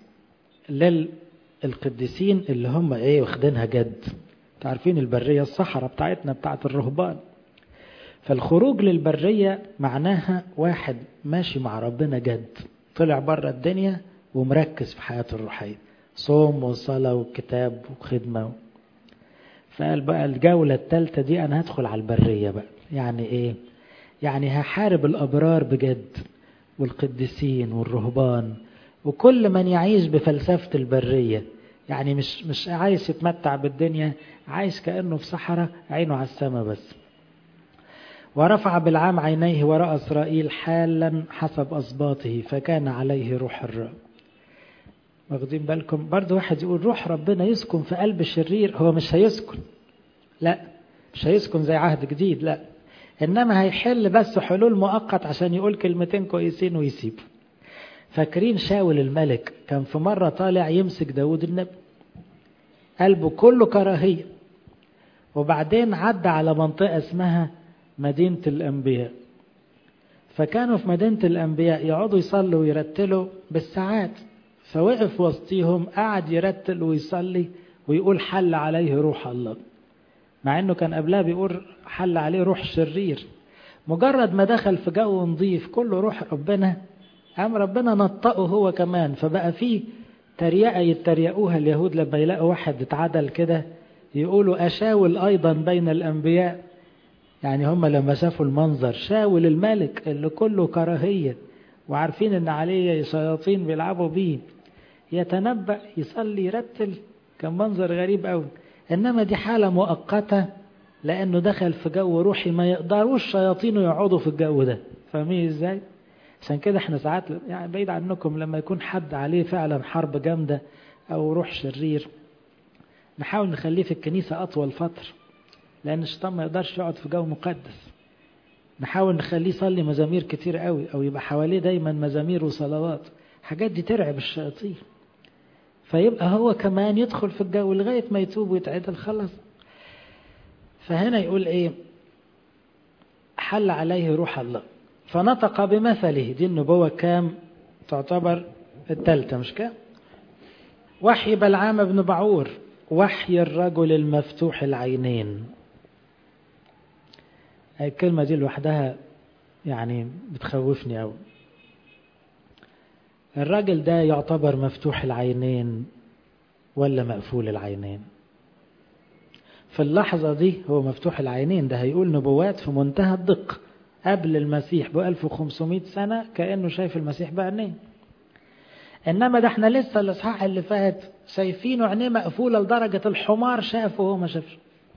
للقديسين اللي هم ايه واخدينها جد تعرفين البرية الصحراء بتاعتنا بتاعت الرهبان فالخروج للبرية معناها واحد ماشي مع ربنا جد طلع بره الدنيا ومركز في حياته الروحية صوم وصلاة وكتاب وخدمة فقال بقى الجولة الثالثة دي أنا هدخل على البرية بقى يعني إيه يعني هحارب الأبرار بجد والقديسين والرهبان وكل من يعيش بفلسفة البرية يعني مش مش عايز يتمتع بالدنيا عايش كأنه في صحراء عينه على السماء بس ورفع بالعام عينيه ورأى إسرائيل حالا حسب أصباطه فكان عليه روح الرب واخدين بالكم برضه واحد يقول روح ربنا يسكن في قلب الشرير هو مش هيسكن لا مش هيسكن زي عهد جديد لا انما هيحل بس حلول مؤقت عشان يقول كلمتين كويسين ويسيب فاكرين شاول الملك كان في مرة طالع يمسك داود النبي قلبه كله كراهية وبعدين عدى على منطقة اسمها مدينة الأنبياء فكانوا في مدينة الأنبياء يقعدوا يصلوا ويرتلوا بالساعات فوقف وسطيهم قعد يرتل ويصلي ويقول حل عليه روح الله مع انه كان قبلها بيقول حل عليه روح شرير مجرد ما دخل في جو نظيف كله روح ربنا قام ربنا نطقه هو كمان فبقى فيه تريقة يتريقوها اليهود لما يلاقوا واحد اتعدل كده يقولوا أشاول أيضا بين الأنبياء يعني هم لما شافوا المنظر شاول الملك اللي كله كراهية وعارفين ان عليه شياطين بيلعبوا بيه يتنبأ يصلي يرتل كان منظر غريب قوي انما دي حالة مؤقتة لانه دخل في جو روحي ما يقدروش شياطينه يقعدوا في الجو ده فاهمين ازاي عشان كده احنا ساعات يعني بعيد عنكم لما يكون حد عليه فعلا حرب جامدة او روح شرير نحاول نخليه في الكنيسة اطول فترة لان الشيطان ما يقدرش يقعد في جو مقدس نحاول نخليه يصلي مزامير كتير قوي او يبقى حواليه دايما مزامير وصلوات حاجات دي ترعب الشياطين فيبقى هو كمان يدخل في الجو لغاية ما يتوب ويتعدل خلص فهنا يقول ايه حل عليه روح الله فنطق بمثله دي النبوة كام تعتبر التالتة مش كام وحي بلعام بن بعور وحي الرجل المفتوح العينين الكلمة دي لوحدها يعني بتخوفني أوي الراجل ده يعتبر مفتوح العينين ولا مقفول العينين في اللحظة دي هو مفتوح العينين ده هيقول نبوات في منتهى الدقة قبل المسيح ب 1500 سنة كأنه شايف المسيح بعينيه إنما ده احنا لسه الإصحاح اللي فات شايفينه عينيه مقفولة لدرجة الحمار شافه وهو ما شافش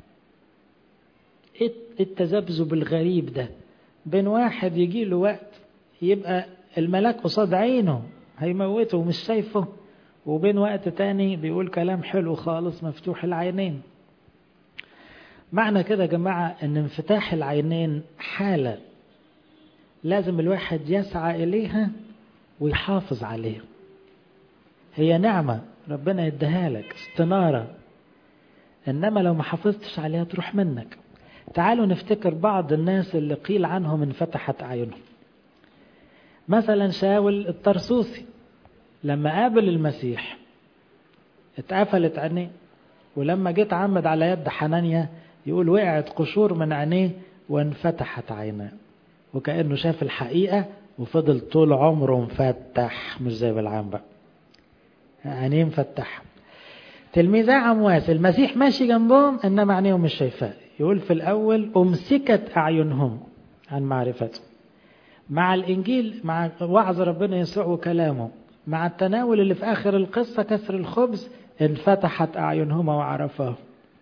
ايه التذبذب الغريب ده بين واحد يجي له وقت يبقى الملاك قصاد عينه هيموته ومش شايفه وبين وقت تاني بيقول كلام حلو خالص مفتوح العينين معنى كده يا جماعة ان انفتاح العينين حالة لازم الواحد يسعى إليها ويحافظ عليها هي نعمة ربنا يديها لك استنارة إنما لو ما حافظتش عليها تروح منك تعالوا نفتكر بعض الناس اللي قيل عنهم انفتحت أعينهم مثلا شاول الطرسوسي لما قابل المسيح اتقفلت عينيه ولما جيت عمد على يد حنانيا يقول وقعت قشور من عينيه وانفتحت عيناه وكأنه شاف الحقيقة وفضل طول عمره مفتح مش زي بالعام بقى عينيه مفتحة تلميذ عمواس المسيح ماشي جنبهم انما عينيهم مش شايفاه يقول في الاول امسكت اعينهم عن معرفته مع الانجيل مع وعظ ربنا يسوع وكلامه مع التناول اللي في اخر القصه كسر الخبز انفتحت اعينهما وعرفاه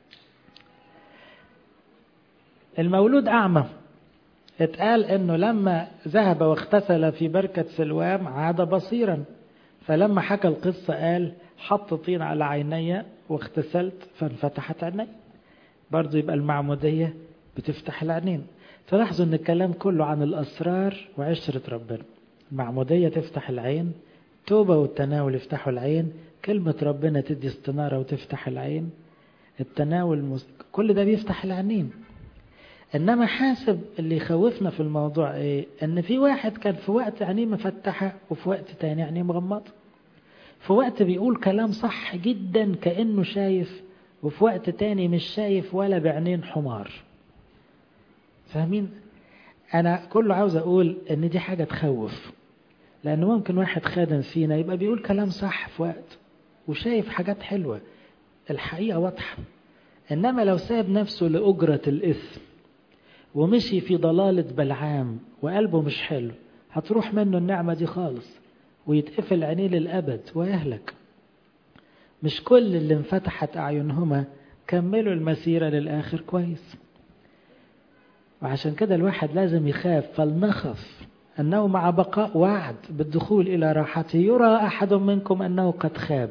المولود اعمى اتقال انه لما ذهب واغتسل في بركه سلوام عاد بصيرا فلما حكى القصه قال حط طين على عيني واغتسلت فانفتحت عيني برضه يبقى المعمودية بتفتح العينين تلاحظوا ان الكلام كله عن الاسرار وعشرة ربنا المعمودية تفتح العين توبة والتناول يفتحوا العين كلمة ربنا تدي استنارة وتفتح العين التناول مس... كل ده بيفتح العينين انما حاسب اللي يخوفنا في الموضوع ايه ان في واحد كان في وقت عينيه مفتحة وفي وقت تاني عينيه مغمضة في وقت بيقول كلام صح جدا كأنه شايف وفي وقت تاني مش شايف ولا بعينين حمار فاهمين انا كله عاوز اقول ان دي حاجة تخوف لان ممكن واحد خادم فينا يبقى بيقول كلام صح في وقت وشايف حاجات حلوة الحقيقة واضحة انما لو ساب نفسه لأجرة الإثم ومشي في ضلالة بلعام وقلبه مش حلو هتروح منه النعمة دي خالص ويتقفل عينيه للأبد ويهلك مش كل اللي انفتحت أعينهما كملوا المسيرة للآخر كويس وعشان كده الواحد لازم يخاف فلنخف أنه مع بقاء وعد بالدخول إلى راحته يرى أحد منكم أنه قد خاب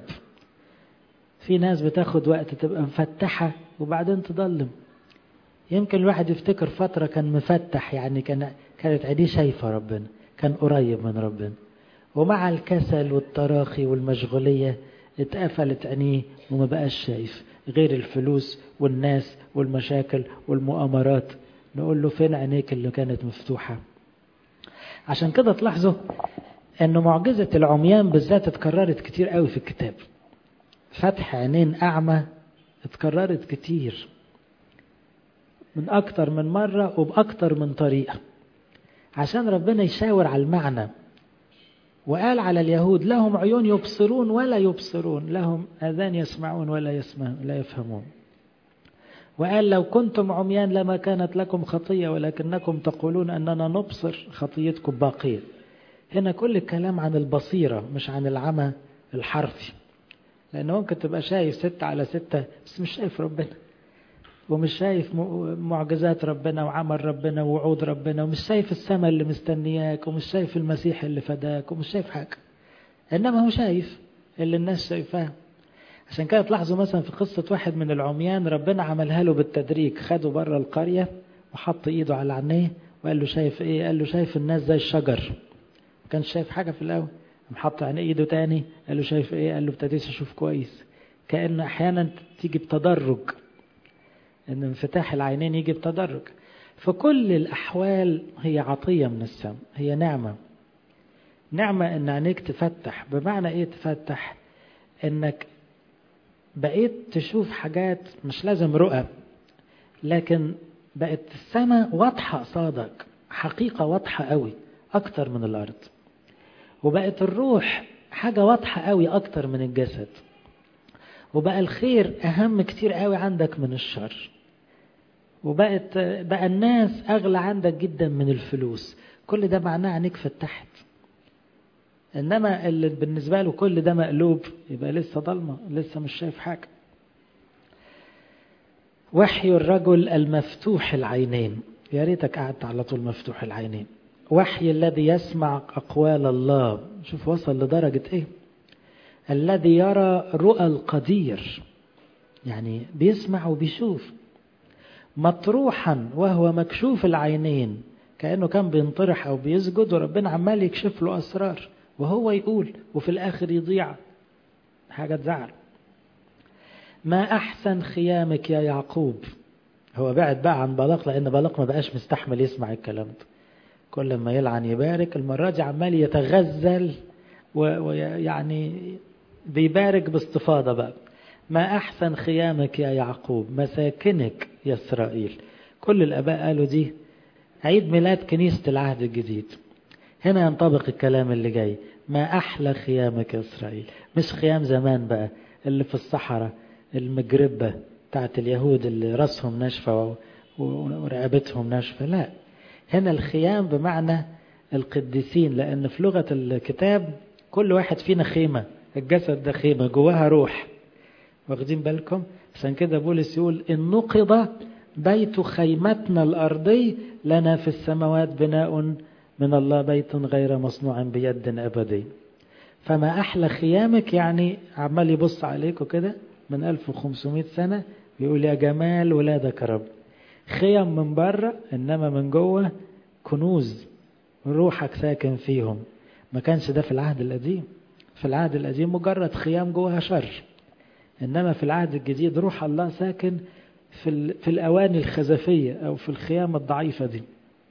في ناس بتاخد وقت تبقى مفتحة وبعدين تضلم يمكن الواحد يفتكر فترة كان مفتح يعني كان كانت عينيه شايفة ربنا كان قريب من ربنا ومع الكسل والتراخي والمشغولية اتقفلت عينيه وما بقاش شايف غير الفلوس والناس والمشاكل والمؤامرات نقول له فين عينيك اللي كانت مفتوحة عشان كده تلاحظوا ان معجزة العميان بالذات اتكررت كتير قوي في الكتاب فتح عينين اعمى اتكررت كتير من اكتر من مرة وباكتر من طريقة عشان ربنا يشاور على المعنى وقال على اليهود لهم عيون يبصرون ولا يبصرون لهم اذان يسمعون ولا يسمعون لا يفهمون وقال لو كنتم عميان لما كانت لكم خطية ولكنكم تقولون أننا نبصر خطيتكم باقية هنا كل الكلام عن البصيرة مش عن العمى الحرفي لأن ممكن تبقى شايف ستة على ستة بس مش شايف ربنا ومش شايف معجزات ربنا وعمل ربنا ووعود ربنا ومش شايف السماء اللي مستنياك ومش شايف المسيح اللي فداك ومش شايف حاجة إنما هو شايف اللي الناس شايفاه عشان كده تلاحظوا مثلا في قصة واحد من العميان ربنا عملها له بالتدريج خده بره القرية وحط ايده على عينيه وقال له شايف ايه قال له شايف الناس زي الشجر ما كانش شايف حاجة في الأول حط عينيه ايده تاني قال له شايف ايه قال له ابتديت اشوف كويس كأن احيانا تيجي بتدرج ان انفتاح العينين يجي بتدرج في كل الأحوال هي عطية من السماء هي نعمة نعمة ان عينيك تفتح بمعنى ايه تفتح انك بقيت تشوف حاجات مش لازم رؤى لكن بقت السماء واضحة قصادك حقيقة واضحة قوي أكتر من الأرض وبقت الروح حاجة واضحة قوي أكتر من الجسد وبقى الخير أهم كتير قوي عندك من الشر وبقت بقى الناس أغلى عندك جدا من الفلوس كل ده معناه عينيك فتحت إنما اللي بالنسبة له كل ده مقلوب يبقى لسه ضلمة لسه مش شايف حاجة وحي الرجل المفتوح العينين يا ريتك قعدت على طول مفتوح العينين وحي الذي يسمع أقوال الله شوف وصل لدرجة إيه الذي يرى رؤى القدير يعني بيسمع وبيشوف مطروحا وهو مكشوف العينين كأنه كان بينطرح أو بيسجد وربنا عمال يكشف له أسرار وهو يقول وفي الآخر يضيع حاجة تزعل ما أحسن خيامك يا يعقوب هو بعد بقى عن بلاق لأن بلاق ما بقاش مستحمل يسمع الكلام ده كل ما يلعن يبارك المرة دي عمال يتغزل ويعني بيبارك باستفاضة بقى ما أحسن خيامك يا يعقوب مساكنك يا إسرائيل كل الآباء قالوا دي عيد ميلاد كنيسة العهد الجديد هنا ينطبق الكلام اللي جاي ما أحلى خيامك يا إسرائيل مش خيام زمان بقى اللي في الصحراء المجربة بتاعت اليهود اللي راسهم ناشفة ورقبتهم ناشفة لا هنا الخيام بمعنى القديسين لأن في لغة الكتاب كل واحد فينا خيمة الجسد ده خيمة جواها روح واخدين بالكم عشان كده بولس يقول إن نقض بيت خيمتنا الأرضي لنا في السماوات بناء من الله بيت غير مصنوع بيد أبدي فما أحلى خيامك يعني عمال يبص عليكم كده من 1500 سنة بيقول يا جمال ولادك رب خيم من بره إنما من جوه كنوز روحك ساكن فيهم ما كانش ده في العهد القديم في العهد القديم مجرد خيام جواها شر إنما في العهد الجديد روح الله ساكن في, في الأواني الخزفية أو في الخيام الضعيفة دي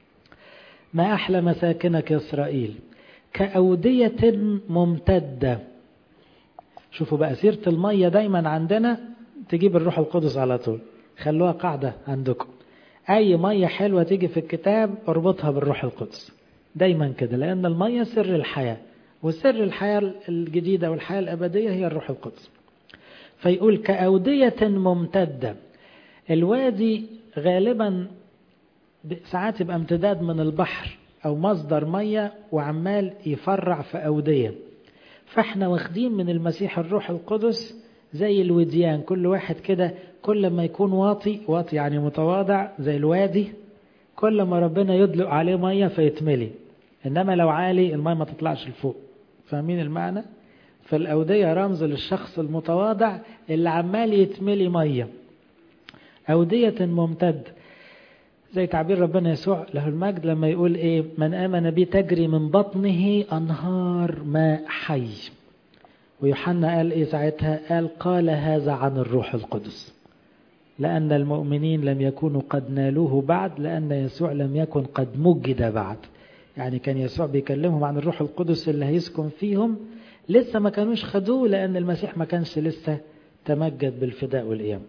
ما أحلى مساكنك يا إسرائيل كأودية ممتدة شوفوا بقى سيرة المية دايما عندنا تجيب الروح القدس على طول خلوها قاعدة عندكم أي مية حلوة تيجي في الكتاب اربطها بالروح القدس دايما كده لأن المية سر الحياة وسر الحياة الجديدة والحياة الأبدية هي الروح القدس فيقول كأودية ممتدة الوادي غالبا ساعات يبقى امتداد من البحر أو مصدر مية وعمال يفرع في أودية فاحنا واخدين من المسيح الروح القدس زي الوديان كل واحد كده كل ما يكون واطي واطي يعني متواضع زي الوادي كل ما ربنا يدلق عليه مية فيتملي إنما لو عالي المية ما تطلعش لفوق فاهمين المعنى فالأودية رمز للشخص المتواضع اللي عمال يتملي مية أودية ممتد زي تعبير ربنا يسوع له المجد لما يقول إيه من آمن بي تجري من بطنه أنهار ماء حي ويوحنا قال إيه ساعتها قال قال هذا عن الروح القدس لأن المؤمنين لم يكونوا قد نالوه بعد لأن يسوع لم يكن قد مجد بعد يعني كان يسوع بيكلمهم عن الروح القدس اللي هيسكن فيهم لسه ما كانوش خدوه لأن المسيح ما كانش لسه تمجد بالفداء والقيام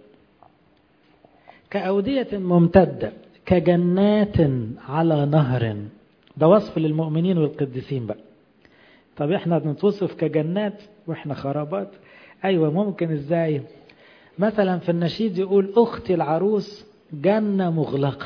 كأودية ممتدة كجنات على نهر ده وصف للمؤمنين والقديسين بقى طب احنا بنتوصف كجنات واحنا خرابات ايوه ممكن ازاي مثلا في النشيد يقول اختي العروس جنة مغلقة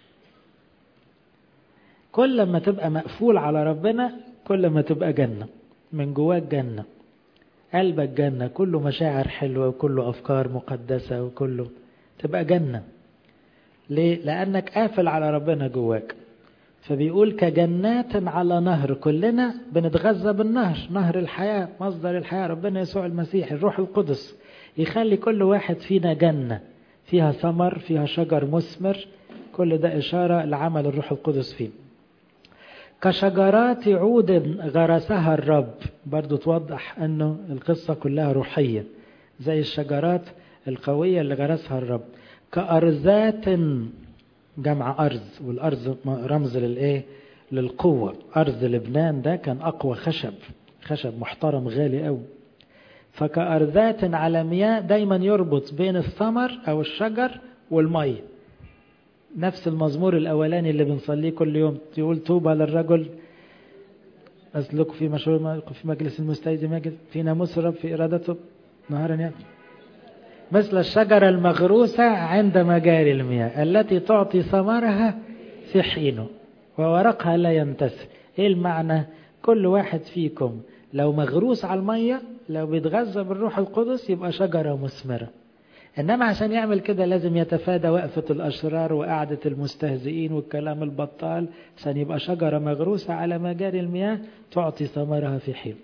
كل ما تبقى مقفول على ربنا كل ما تبقى جنة من جواك جنة قلبك جنة كله مشاعر حلوة وكله أفكار مقدسة وكله تبقى جنة ليه؟ لأنك قافل على ربنا جواك فبيقول كجنات على نهر كلنا بنتغذى بالنهر نهر الحياة مصدر الحياة ربنا يسوع المسيح الروح القدس يخلي كل واحد فينا جنة فيها ثمر فيها شجر مثمر كل ده إشارة لعمل الروح القدس فيه كشجرات عود غرسها الرب برضو توضح أنه القصة كلها روحية زي الشجرات القوية اللي غرسها الرب كأرزات جمع أرز والأرز رمز للإيه للقوة أرز لبنان ده كان أقوى خشب خشب محترم غالي قوي فكأرزات على مياه دايما يربط بين الثمر أو الشجر والمية نفس المزمور الأولاني اللي بنصليه كل يوم يقول طوبى للرجل أسلك في مشروع في مجلس المستيد مجد في ناموس الرب في إرادته نهارا يأتي مثل الشجرة المغروسة عند مجاري المياه التي تعطي ثمرها في حينه وورقها لا ينتسي ايه المعنى كل واحد فيكم لو مغروس على المية لو بيتغذى بالروح القدس يبقى شجرة مثمرة إنما عشان يعمل كده لازم يتفادى وقفة الأشرار وقعدة المستهزئين والكلام البطال عشان يبقى شجرة مغروسة على مجاري المياه تعطي ثمرها في حين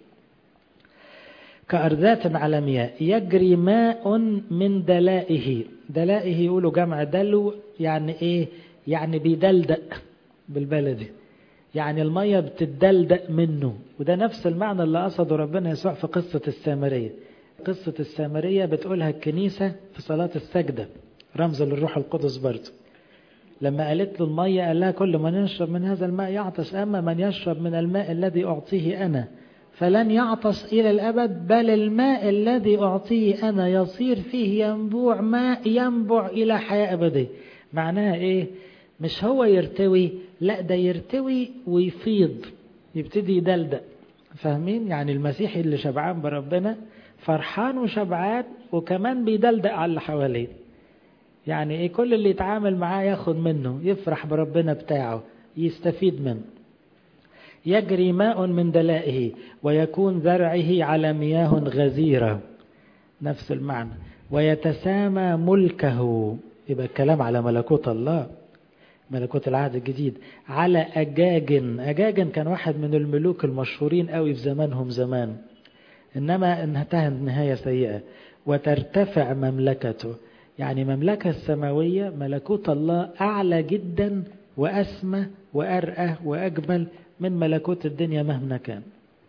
كأرذات على مياه يجري ماء من دلائه دلائه يقولوا جمع دلو يعني إيه يعني بيدلدق بالبلدي يعني المية بتدلدق منه وده نفس المعنى اللي قصده ربنا يسوع في قصة السامرية قصة السامرية بتقولها الكنيسة في صلاة السجدة رمز للروح القدس برضه لما قالت له المية قال لها كل من يشرب من هذا الماء يعطش أما من يشرب من الماء الذي أعطيه أنا فلن يعطش إلى الأبد بل الماء الذي أعطيه أنا يصير فيه ينبوع ماء ينبع إلى حياة أبدية معناها إيه مش هو يرتوي لا ده يرتوي ويفيض يبتدي يدلدق فاهمين يعني المسيحي اللي شبعان بربنا فرحان وشبعان وكمان بيدلدق على اللي حواليه يعني ايه كل اللي يتعامل معاه ياخد منه يفرح بربنا بتاعه يستفيد منه يجري ماء من دلائه ويكون زرعه على مياه غزيرة نفس المعنى ويتسامى ملكه يبقى الكلام على ملكوت الله ملكوت العهد الجديد على أجاجن أجاجن كان واحد من الملوك المشهورين قوي في زمانهم زمان إنما انتهى نهاية سيئة وترتفع مملكته يعني مملكة السماوية ملكوت الله أعلى جدا وأسمى وأرقى وأجمل من ملكوت الدنيا مهما كان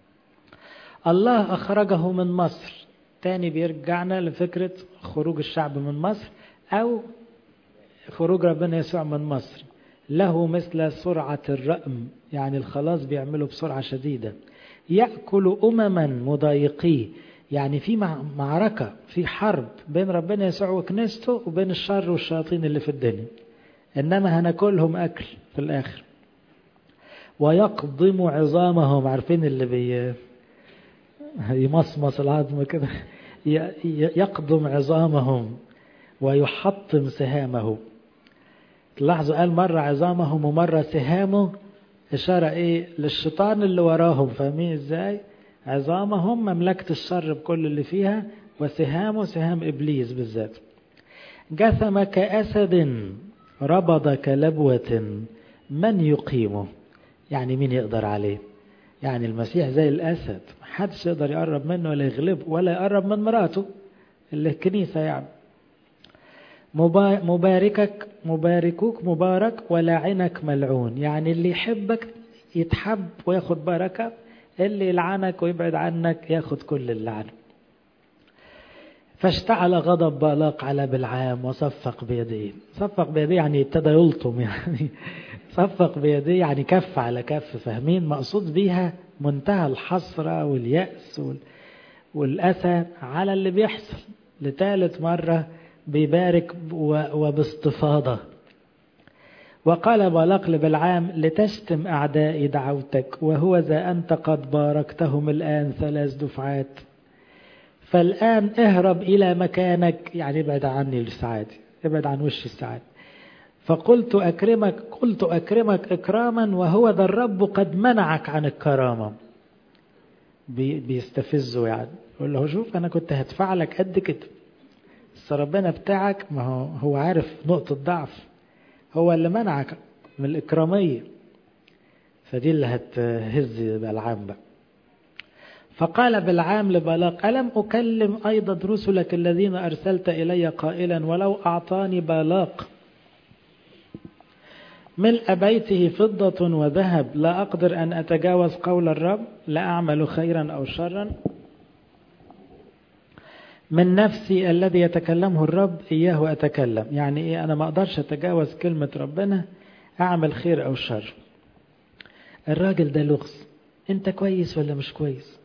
الله أخرجه من مصر تاني بيرجعنا لفكرة خروج الشعب من مصر أو خروج ربنا يسوع من مصر له مثل سرعة الرأم يعني الخلاص بيعمله بسرعة شديدة يأكل أمما مضايقيه يعني في معركة في حرب بين ربنا يسوع وكنيسته وبين الشر والشياطين اللي في الدنيا إنما هناكلهم أكل في الآخر ويقضم عظامهم عارفين اللي بي يمصمص العظم كده يقضم عظامهم ويحطم سهامه تلاحظوا قال مرة عظامهم ومرة سهامه إشارة إيه للشيطان اللي وراهم فاهمين إزاي عظامهم مملكة الشر بكل اللي فيها وسهامه سهام إبليس بالذات جثم كأسد ربض كلبوة من يقيمه يعني مين يقدر عليه يعني المسيح زي الأسد محدش يقدر يقرب منه ولا يغلبه ولا يقرب من مراته اللي الكنيسة يعني مباركك مباركوك مبارك ولاعنك ملعون يعني اللي يحبك يتحب وياخد بركة اللي يلعنك ويبعد عنك ياخد كل اللعنة فاشتعل غضب بالاق على بلعام وصفق بيديه صفق بيديه يعني ابتدى يلطم يعني صفق بيديه يعني كف على كف فاهمين مقصود بيها منتهى الحسرة واليأس والأسى على اللي بيحصل لثالث مرة بيبارك وباستفاضة وقال بالاق لبلعام لتشتم أعدائي دعوتك وهو ذا أنت قد باركتهم الآن ثلاث دفعات فالآن اهرب إلى مكانك يعني ابعد عني السعادة ابعد عن وش السعادة فقلت أكرمك قلت أكرمك إكراما وهو ذا الرب قد منعك عن الكرامة بي بيستفزه يعني يقول له شوف أنا كنت هدفع لك قد كده بس ربنا بتاعك ما هو هو عارف نقطة ضعف هو اللي منعك من الإكرامية فدي اللي هتهز بلعام بقى فقال بلعام لبلاق ألم أكلم أيضا رسلك الذين أرسلت إلي قائلا ولو أعطاني بالاق ملء بيته فضة وذهب لا أقدر أن أتجاوز قول الرب لا أعمل خيرا أو شرا من نفسي الذي يتكلمه الرب إياه أتكلم يعني إيه أنا ما أقدرش أتجاوز كلمة ربنا أعمل خير أو شر الراجل ده لغز أنت كويس ولا مش كويس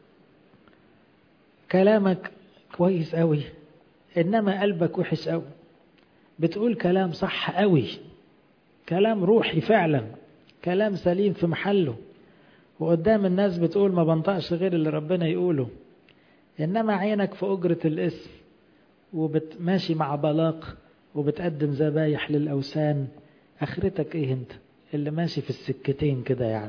كلامك كويس قوي إنما قلبك وحش قوي بتقول كلام صح قوي كلام روحي فعلا كلام سليم في محله وقدام الناس بتقول ما بنطقش غير اللي ربنا يقوله إنما عينك في أجرة الاسم وبتماشي مع بلاق وبتقدم ذبايح للأوثان آخرتك إيه أنت اللي ماشي في السكتين كده يعني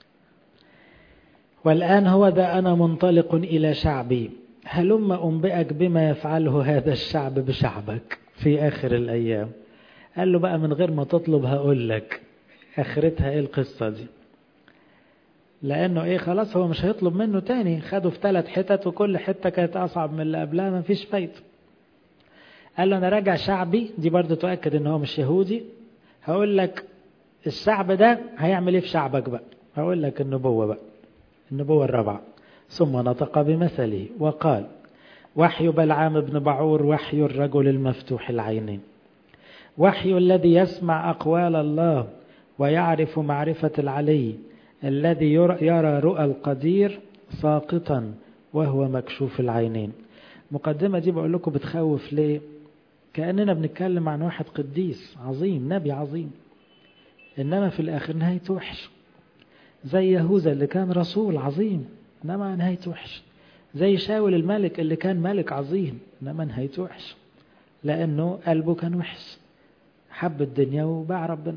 والآن هو ده أنا منطلق إلى شعبي هلم أنبئك بما يفعله هذا الشعب بشعبك في آخر الأيام قال له بقى من غير ما تطلب هقول لك آخرتها إيه القصة دي لأنه إيه خلاص هو مش هيطلب منه تاني خده في ثلاث حتت وكل حتة كانت أصعب من اللي قبلها ما فيش فايدة قال له أنا راجع شعبي دي برضه تؤكد إن هو مش يهودي هقول لك الشعب ده هيعمل إيه في شعبك بقى هقول لك النبوة بقى النبوة الرابعة ثم نطق بمثله وقال وحي بلعام بن بعور وحي الرجل المفتوح العينين وحي الذي يسمع أقوال الله ويعرف معرفة العلي الذي يرى رؤى القدير ساقطا وهو مكشوف العينين مقدمة دي بقول لكم بتخوف ليه كأننا بنتكلم عن واحد قديس عظيم نبي عظيم إنما في الآخر نهايته وحش زي يهوذا اللي كان رسول عظيم إنما نهايته وحش زي شاول الملك اللي كان ملك عظيم إنما نهايته وحش لأنه قلبه كان وحش حب الدنيا وباع ربنا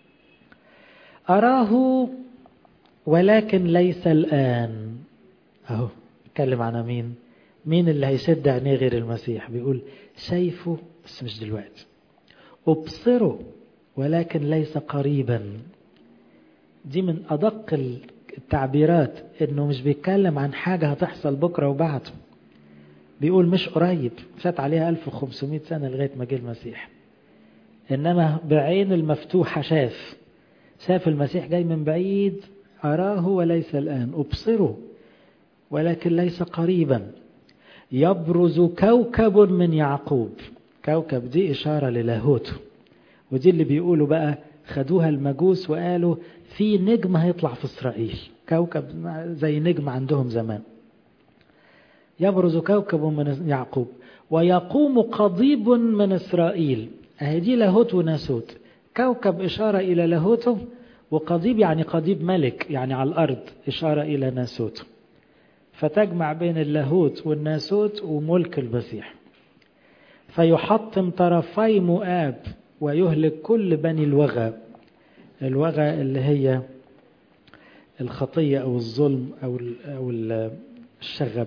أراه ولكن ليس الآن أهو اتكلم عن مين مين اللي هيسد عينيه غير المسيح بيقول شايفه بس مش دلوقتي أبصره ولكن ليس قريبا دي من أدق التعبيرات إنه مش بيتكلم عن حاجة هتحصل بكرة وبعده بيقول مش قريب فات عليها 1500 سنة لغاية ما جه المسيح إنما بعين المفتوحة شاف شاف المسيح جاي من بعيد أراه وليس الآن أبصره ولكن ليس قريبا يبرز كوكب من يعقوب كوكب دي إشارة للاهوته ودي اللي بيقولوا بقى خدوها المجوس وقالوا في نجم هيطلع في إسرائيل كوكب زي نجم عندهم زمان يبرز كوكب من يعقوب ويقوم قضيب من إسرائيل أهي دي لاهوت وناسوت كوكب إشارة إلى لاهوته وقضيب يعني قضيب ملك يعني على الأرض إشارة إلى ناسوت فتجمع بين اللاهوت والناسوت وملك المسيح فيحطم طرفي مؤاب ويهلك كل بني الوغى الوغى اللي هي الخطية أو الظلم أو أو الشغب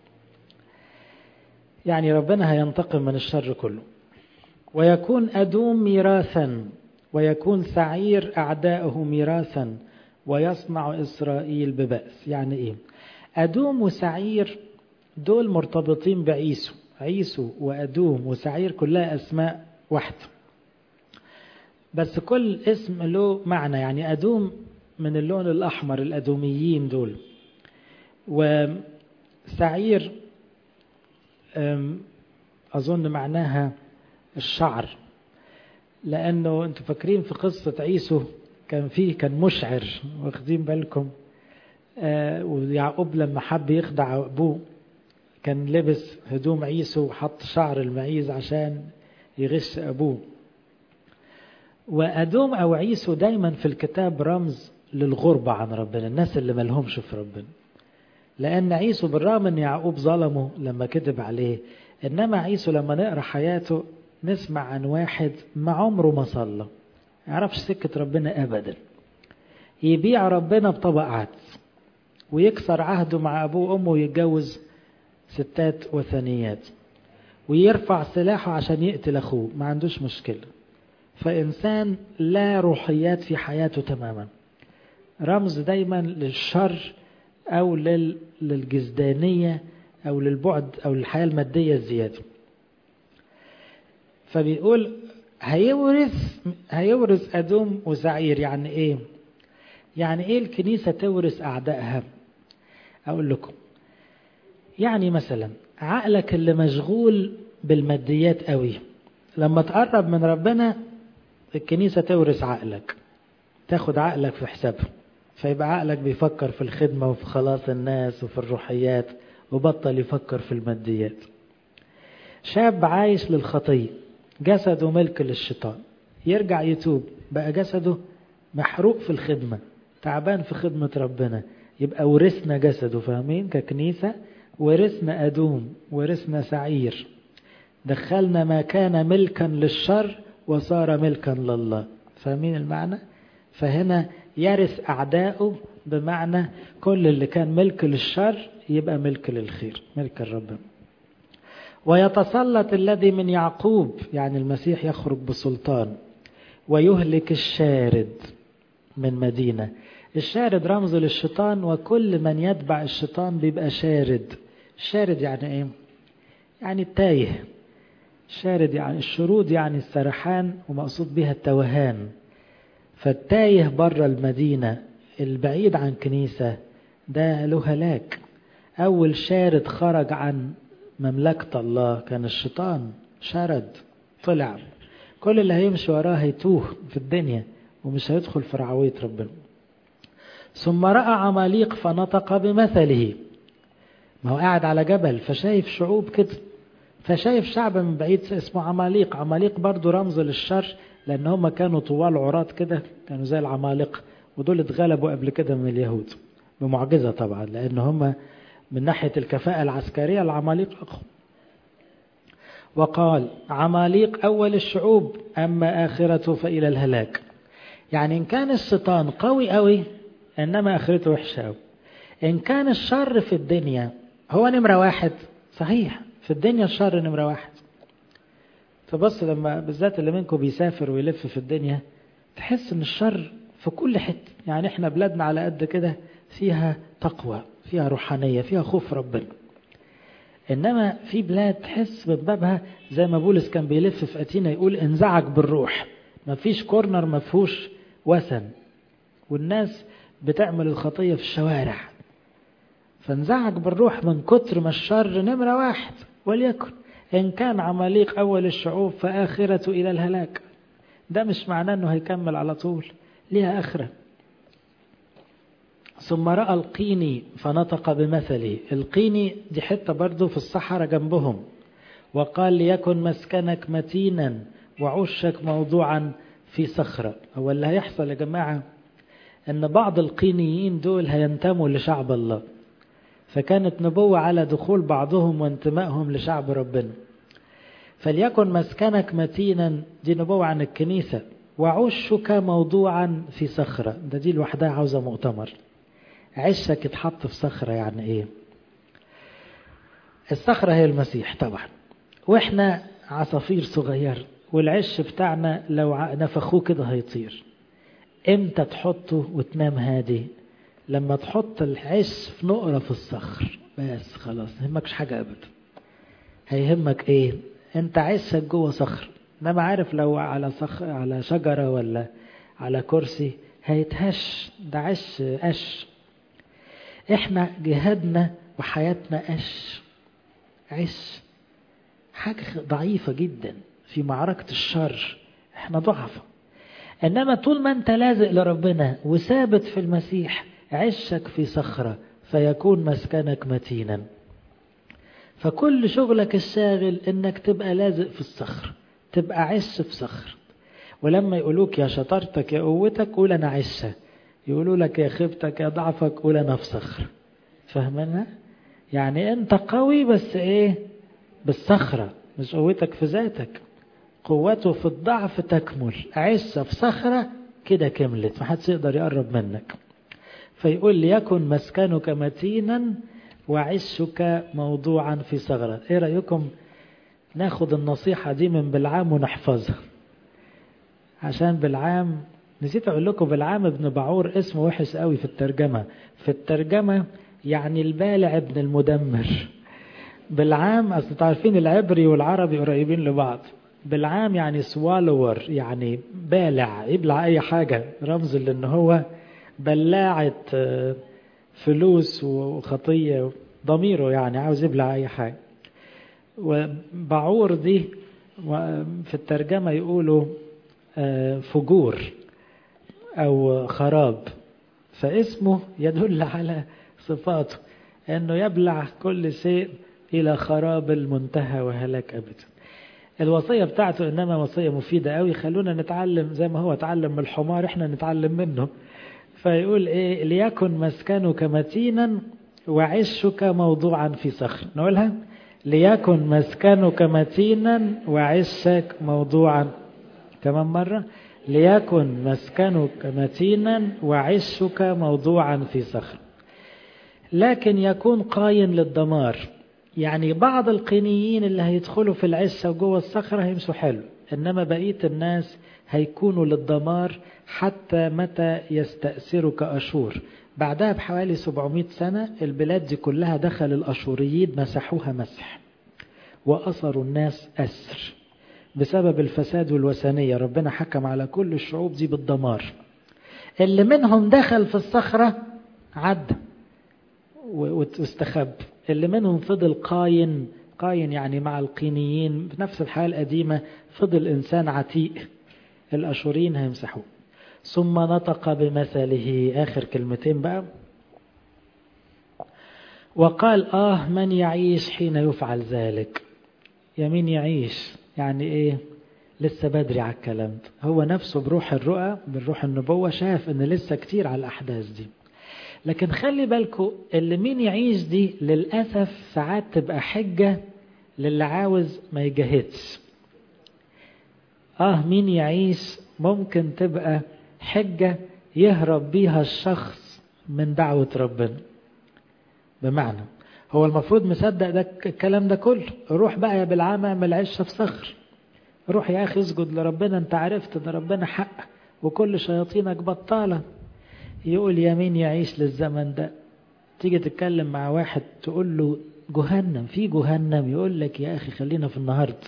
يعني ربنا هينتقم من الشر كله ويكون أدوم ميراثا ويكون سعير أعداؤه ميراثا ويصنع إسرائيل ببأس يعني إيه أدوم وسعير دول مرتبطين بعيسو عيسو وأدوم وسعير كلها أسماء واحدة بس كل اسم له معنى يعني أدوم من اللون الأحمر الأدوميين دول وسعير أظن معناها الشعر لأنه أنتوا فاكرين في قصة عيسو كان فيه كان مشعر واخدين بالكم آه ويعقوب لما حب يخدع أبوه كان لبس هدوم عيسو وحط شعر المعيز عشان يغش أبوه وأدوم أو عيسو دايما في الكتاب رمز للغربة عن ربنا الناس اللي ملهمش في ربنا لأن عيسو بالرغم أن يعقوب ظلمه لما كذب عليه إنما عيسو لما نقرأ حياته نسمع عن واحد ما عمره ما صلى يعرفش سكة ربنا أبدا يبيع ربنا بطبق عدس ويكسر عهده مع أبوه وأمه ويتجوز ستات وثنيات ويرفع سلاحه عشان يقتل أخوه ما عندوش مشكلة فإنسان لا روحيات في حياته تماما رمز دايما للشر أو للجزدانية أو للبعد أو للحياة المادية الزيادة فبيقول هيورث هيورث أدوم وزعير يعني إيه؟ يعني إيه الكنيسة تورث أعدائها؟ أقول لكم يعني مثلا عقلك اللي مشغول بالماديات قوي لما تقرب من ربنا الكنيسة تورث عقلك تاخد عقلك في حسابها فيبقى عقلك بيفكر في الخدمة وفي خلاص الناس وفي الروحيات وبطل يفكر في الماديات شاب عايش للخطية جسده ملك للشيطان يرجع يتوب بقى جسده محروق في الخدمة تعبان في خدمة ربنا يبقى ورثنا جسده فاهمين ككنيسة ورثنا أدوم ورثنا سعير دخلنا ما كان ملكا للشر وصار ملكا لله فاهمين المعنى فهنا يرث أعداؤه بمعنى كل اللي كان ملك للشر يبقى ملك للخير ملك الرب ويتسلط الذي من يعقوب يعني المسيح يخرج بسلطان ويهلك الشارد من مدينة الشارد رمز للشيطان وكل من يتبع الشيطان بيبقى شارد الشارد يعني ايه يعني التايه شارد يعني الشرود يعني السرحان ومقصود بها التوهان فالتايه بره المدينة البعيد عن كنيسة ده له هلاك أول شارد خرج عن مملكة الله كان الشيطان شرد طلع كل اللي هيمشي وراه هيتوه في الدنيا ومش هيدخل في رعوية ربنا ثم رأى عماليق فنطق بمثله ما هو قاعد على جبل فشايف شعوب كده فشايف شعب من بعيد اسمه عماليق عماليق برضو رمز للشر لأن هم كانوا طوال عراة كده كانوا زي العمالقة ودول اتغلبوا قبل كده من اليهود بمعجزة طبعا لأن هم من ناحية الكفاءة العسكرية العماليق أقوى وقال عماليق أول الشعوب أما آخرته فإلى الهلاك يعني إن كان الشيطان قوي قوي إنما آخرته وحشة قوي إن كان الشر في الدنيا هو نمرة واحد صحيح في الدنيا الشر نمرة واحد فبص لما بالذات اللي منكم بيسافر ويلف في الدنيا تحس ان الشر في كل حتة يعني احنا بلادنا على قد كده فيها تقوى فيها روحانية فيها خوف ربنا انما في بلاد تحس من بابها زي ما بولس كان بيلف في اتينا يقول انزعج بالروح ما فيش كورنر ما فيهوش وثن والناس بتعمل الخطية في الشوارع فانزعج بالروح من كتر ما الشر نمرة واحد وليكن إن كان عماليق أول الشعوب فآخرته إلى الهلاك ده مش معناه أنه هيكمل على طول ليها آخرة ثم رأى القيني فنطق بمثله القيني دي حتة برضو في الصحراء جنبهم وقال ليكن مسكنك متينا وعشك موضوعا في صخرة هو اللي هيحصل يا جماعة أن بعض القينيين دول هينتموا لشعب الله فكانت نبوة على دخول بعضهم وانتمائهم لشعب ربنا فليكن مسكنك متينا دي نبوة عن الكنيسة وعشك موضوعا في صخرة ده دي لوحدها عاوزة مؤتمر عشك اتحط في صخرة يعني ايه الصخرة هي المسيح طبعا واحنا عصافير صغير والعش بتاعنا لو نفخوه كده هيطير امتى تحطه وتنام هادي لما تحط العش في نقرة في الصخر بس خلاص يهمكش حاجة أبدا هيهمك إيه أنت عشك جوه صخر إنما عارف لو على صخر على شجرة ولا على كرسي هيتهش ده عش قش إحنا جهادنا وحياتنا قش عش حاجة ضعيفة جدا في معركة الشر إحنا ضعفة إنما طول ما أنت لازق لربنا وثابت في المسيح عشك في صخرة فيكون مسكنك متينا فكل شغلك الشاغل انك تبقى لازق في الصخر تبقى عش في صخر ولما يقولوك يا شطارتك يا قوتك قول انا عشة يقولوا لك يا خيبتك يا ضعفك قول انا في صخر فاهمينها يعني انت قوي بس ايه بالصخرة مش قوتك في ذاتك قوته في الضعف تكمل عشة في صخرة كده كملت محدش يقدر يقرب منك فيقول ليكن مسكنك متينا وعشك موضوعا في ثغرة ايه رأيكم ناخد النصيحة دي من بالعام ونحفظها عشان بالعام نسيت اقول لكم بالعام ابن بعور اسمه وحش قوي في الترجمة في الترجمة يعني البالع ابن المدمر بالعام اصل تعرفين العبري والعربي قريبين لبعض بالعام يعني سوالور يعني بالع يبلع اي حاجة رمز لان هو بلاعة فلوس وخطية ضميره يعني عاوز يبلع أي حاجة وبعور دي في الترجمة يقولوا فجور أو خراب فاسمه يدل على صفاته أنه يبلع كل شيء إلى خراب المنتهى وهلاك أبدا الوصية بتاعته إنما وصية مفيدة قوي خلونا نتعلم زي ما هو اتعلم من الحمار إحنا نتعلم منه فيقول إيه ليكن مسكنك متينا وعشك موضوعا في صخر نقولها ليكن مسكنك متينا وعشك موضوعا كمان مرة ليكن مسكنك متينا وعشك موضوعا في صخر لكن يكون قاين للدمار يعني بعض القينيين اللي هيدخلوا في العشة وجوه الصخرة هيمشوا حلو إنما بقية الناس هيكونوا للدمار حتى متى يستأثرك أشور بعدها بحوالي 700 سنة البلاد دي كلها دخل الأشوريين مسحوها مسح وأثروا الناس أسر بسبب الفساد والوثنية ربنا حكم على كل الشعوب دي بالدمار اللي منهم دخل في الصخرة عدى واستخب اللي منهم فضل قاين قاين يعني مع القينيين في نفس الحالة القديمة فضل إنسان عتيق الأشوريين هيمسحوه ثم نطق بمثله آخر كلمتين بقى وقال آه من يعيش حين يفعل ذلك يمين يعيش يعني إيه لسه بدري على الكلام ده هو نفسه بروح الرؤى بروح النبوة شاف إن لسه كتير على الأحداث دي لكن خلي بالكم اللي مين يعيش دي للأسف ساعات تبقى حجة للي عاوز ما يجاهدش آه مين يعيش ممكن تبقى حجة يهرب بيها الشخص من دعوة ربنا بمعنى هو المفروض مصدق ده الكلام ده كله روح بقى يا بالعام اعمل عشة في صخر روح يا أخي اسجد لربنا انت عرفت ان ربنا حق وكل شياطينك بطالة يقول يمين يعيش للزمن ده تيجي تتكلم مع واحد تقول له جهنم في جهنم يقول لك يا أخي خلينا في النهارده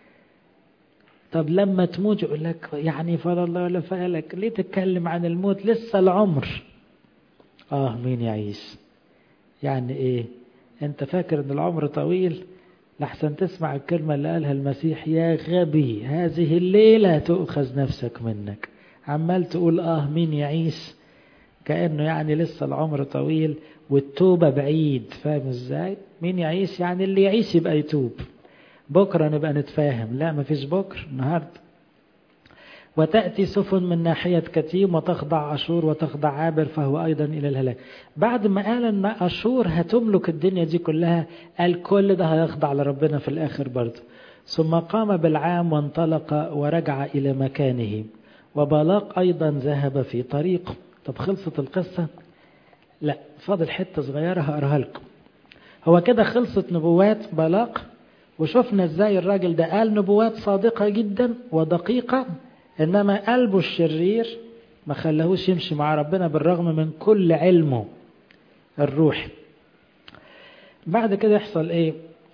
طب لما تموت يقول لك يعني فلا الله ولا فعلك ليه تتكلم عن الموت لسه العمر اه مين يعيش يعني ايه انت فاكر ان العمر طويل لحسن تسمع الكلمة اللي قالها المسيح يا غبي هذه الليلة تؤخذ نفسك منك عمال تقول اه مين يعيش كأنه يعني لسه العمر طويل والتوبة بعيد فاهم ازاي مين يعيش يعني اللي يعيش يبقى يتوب بكرة نبقى نتفاهم لا مفيش بكرة النهاردة وتأتي سفن من ناحية كتيم وتخضع أشور وتخضع عابر فهو أيضا إلى الهلاك بعد ما قال أن أشور هتملك الدنيا دي كلها قال كل ده هيخضع لربنا في الآخر برضه ثم قام بالعام وانطلق ورجع إلى مكانه وبلاق أيضا ذهب في طريقه طب خلصت القصة لا فاضل حتة صغيرة هقراها لكم هو كده خلصت نبوات بلاق وشفنا ازاي الراجل ده قال نبوات صادقة جدا ودقيقة انما قلبه الشرير ما خلاهوش يمشي مع ربنا بالرغم من كل علمه الروحي بعد كده يحصل ايه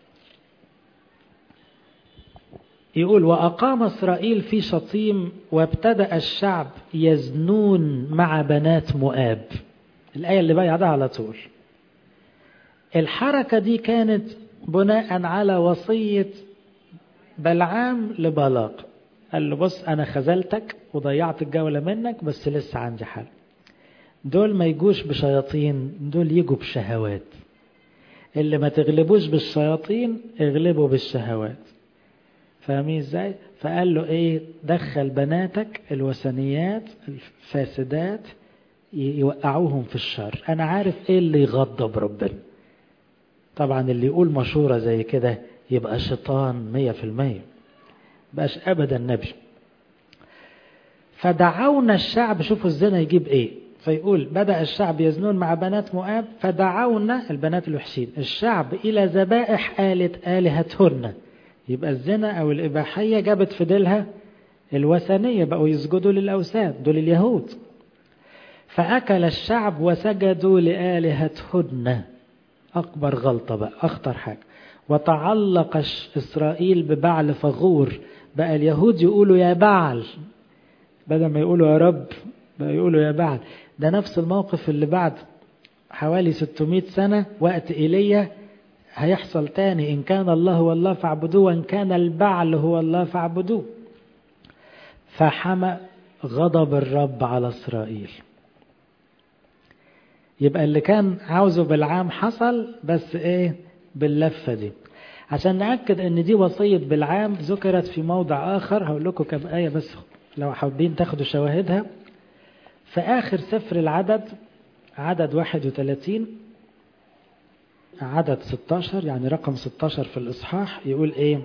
يقول وأقام إسرائيل في شطيم وابتدأ الشعب يزنون مع بنات مؤاب الآية اللي بعدها على طول الحركة دي كانت بناء على وصية بلعام لبلاق قال له بص أنا خذلتك وضيعت الجولة منك بس لسه عندي حل دول ما يجوش بشياطين دول يجوا بشهوات اللي ما تغلبوش بالشياطين اغلبوا بالشهوات فاهمين ازاي فقال له ايه دخل بناتك الوثنيات الفاسدات يوقعوهم في الشر انا عارف ايه اللي يغضب ربنا طبعا اللي يقول مشورة زي كده يبقى شيطان مية في المية بقاش ابدا نبي فدعونا الشعب شوفوا الزنا يجيب ايه فيقول بدأ الشعب يزنون مع بنات مؤاب فدعونا البنات الوحشين الشعب إلى ذبائح آلة آلهتهن يبقى الزنا أو الإباحية جابت في ديلها الوثنية بقوا يسجدوا للأوثان دول اليهود فأكل الشعب وسجدوا لآلهتهن أكبر غلطة بقى أخطر حاجة وتعلق إسرائيل ببعل فغور بقى اليهود يقولوا يا بعل بدل ما يقولوا يا رب بقى يقولوا يا بعل ده نفس الموقف اللي بعد حوالي 600 سنة وقت إيليا هيحصل تاني إن كان الله هو الله فاعبدوه وإن كان البعل هو الله فاعبدوه فحمى غضب الرب على إسرائيل يبقى اللي كان عاوزه بالعام حصل بس ايه باللفة دي عشان نأكد ان دي وصية بالعام ذكرت في موضع آخر هقول لكم كم آية بس لو حابين تاخدوا شواهدها في آخر سفر العدد عدد 31 عدد 16 يعني رقم 16 في الإصحاح يقول إيه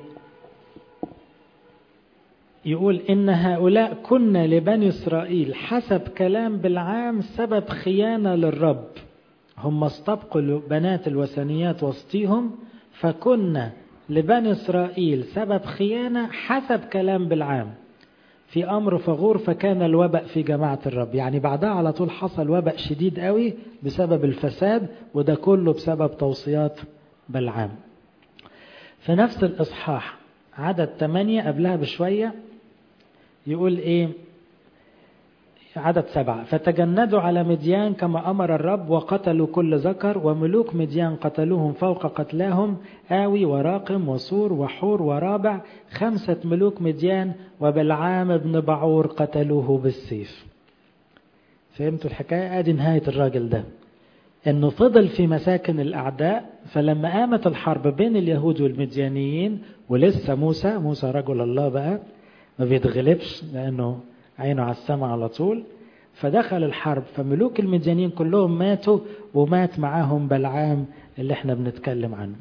يقول إن هؤلاء كنا لبني إسرائيل حسب كلام بالعام سبب خيانة للرب هم استبقوا بنات الوثنيات وسطيهم فكنا لبني إسرائيل سبب خيانة حسب كلام بالعام في أمر فغور فكان الوباء في جماعة الرب يعني بعدها على طول حصل وباء شديد قوي بسبب الفساد وده كله بسبب توصيات بالعام في نفس الإصحاح عدد 8 قبلها بشوية يقول إيه عدد سبعة فتجندوا على مديان كما أمر الرب وقتلوا كل ذكر وملوك مديان قتلوهم فوق قتلاهم آوي وراقم وصور وحور ورابع خمسة ملوك مديان وبلعام بن بعور قتلوه بالسيف فهمتوا الحكاية ادي نهاية الراجل ده انه فضل في مساكن الاعداء فلما قامت الحرب بين اليهود والمديانيين ولسه موسى موسى رجل الله بقى ما بيتغلبش لانه عينه على السماء على طول فدخل الحرب فملوك المديانين كلهم ماتوا ومات معاهم بلعام اللي احنا بنتكلم عنه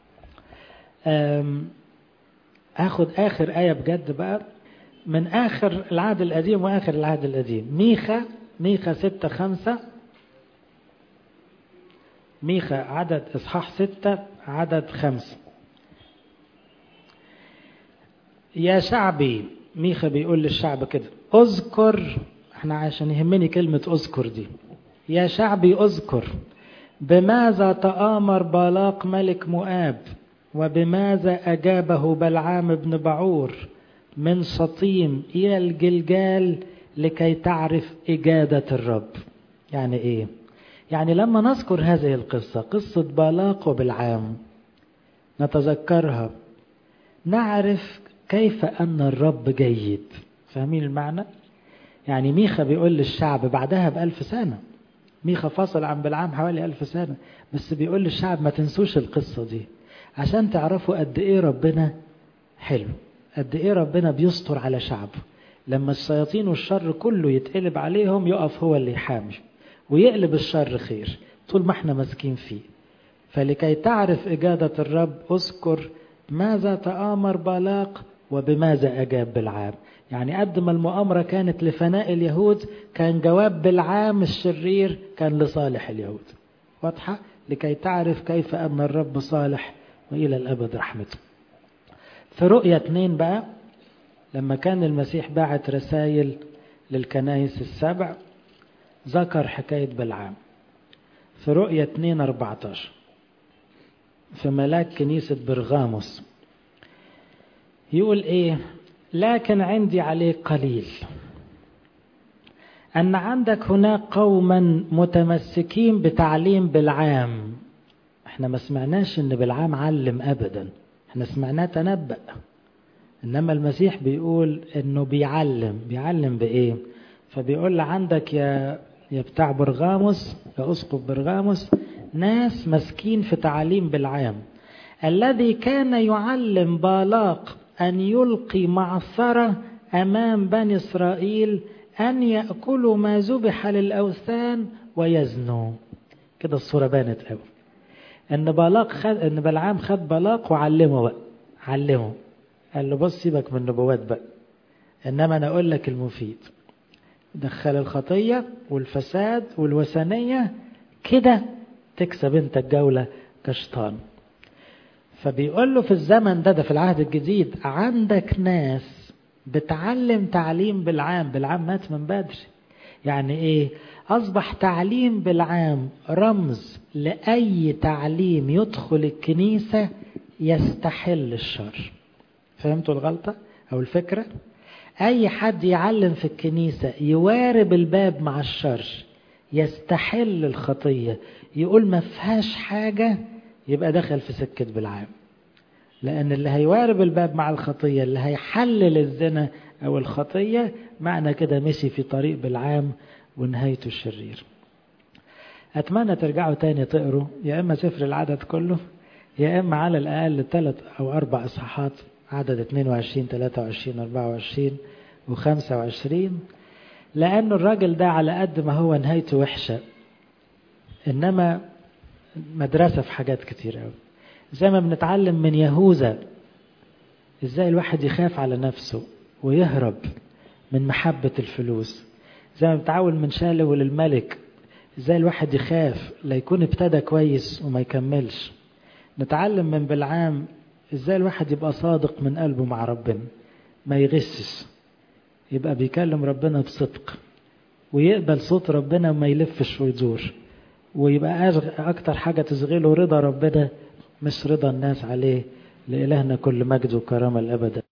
اخد اخر آية بجد بقى من اخر العهد القديم واخر العهد القديم ميخا ميخا ستة خمسة ميخا عدد اصحاح ستة عدد خمسة يا شعبي ميخا بيقول للشعب كده اذكر احنا عشان يهمني كلمة اذكر دي يا شعبي اذكر بماذا تآمر بالاق ملك مؤاب وبماذا أجابه بلعام بن بعور من شطيم إلى الجلجال لكي تعرف إجادة الرب يعني إيه يعني لما نذكر هذه القصة قصة بالاق وبلعام نتذكرها نعرف كيف أن الرب جيد فاهمين المعنى يعني ميخا بيقول للشعب بعدها بألف سنة ميخا فصل عن بلعام حوالي ألف سنة بس بيقول للشعب ما تنسوش القصة دي عشان تعرفوا قد إيه ربنا حلو قد إيه ربنا بيستر على شعبه لما الشياطين والشر كله يتقلب عليهم يقف هو اللي يحامي ويقلب الشر خير طول ما احنا ماسكين فيه فلكي تعرف إجادة الرب اذكر ماذا تآمر بالاق وبماذا أجاب بالعام يعني قد ما المؤامرة كانت لفناء اليهود كان جواب بالعام الشرير كان لصالح اليهود واضحة لكي تعرف كيف أن الرب صالح وإلى الأبد رحمته في رؤية اتنين بقى لما كان المسيح باعت رسائل للكنائس السبع ذكر حكاية بالعام في رؤية 2 14 في ملاك كنيسة برغاموس يقول ايه لكن عندي عليك قليل أن عندك هناك قوما متمسكين بتعليم بالعام احنا ما سمعناش ان بالعام علم ابدا احنا سمعناه تنبأ انما المسيح بيقول انه بيعلم بيعلم بايه فبيقول عندك يا يا بتاع برغاموس يا اسقف برغاموس ناس مسكين في تعاليم بالعام الذي كان يعلم بالاق ان يلقي معصره امام بني اسرائيل ان ياكلوا ما ذبح للاوثان ويزنوا كده الصوره بانت قوي ان بالاق خد ان بلعام خد بالاق وعلمه بقى علمه قال له بص سيبك من النبوات بقى انما انا اقول لك المفيد دخل الخطيه والفساد والوثنيه كده تكسب انت الجوله كشطان فبيقول له في الزمن ده ده في العهد الجديد عندك ناس بتعلم تعليم بالعام بالعام مات من بدري يعني ايه اصبح تعليم بالعام رمز لاي تعليم يدخل الكنيسه يستحل الشر فهمتوا الغلطه او الفكره اي حد يعلم في الكنيسه يوارب الباب مع الشر يستحل الخطيه يقول ما فيهاش حاجه يبقى دخل في سكه بالعام لأن اللي هيوارب الباب مع الخطية اللي هيحلل الزنا أو الخطية معنى كده مشي في طريق بالعام ونهايته الشرير أتمنى ترجعوا تاني تقروا يا إما سفر العدد كله يا إما على الأقل ثلاث أو أربع إصحاحات عدد 22 23 24 و25 لأن الراجل ده على قد ما هو نهايته وحشة إنما مدرسة في حاجات كتير قوي زي ما بنتعلم من يهوذا ازاي الواحد يخاف على نفسه ويهرب من محبة الفلوس زي ما بنتعود من شالو للملك ازاي الواحد يخاف لا يكون ابتدى كويس وما يكملش نتعلم من بلعام ازاي الواحد يبقى صادق من قلبه مع ربنا ما يغشش يبقى بيكلم ربنا بصدق ويقبل صوت ربنا وما يلفش ويدور ويبقى اكتر حاجة تشغله رضا ربنا مش رضا الناس عليه لإلهنا كل مجد وكرامة الأبد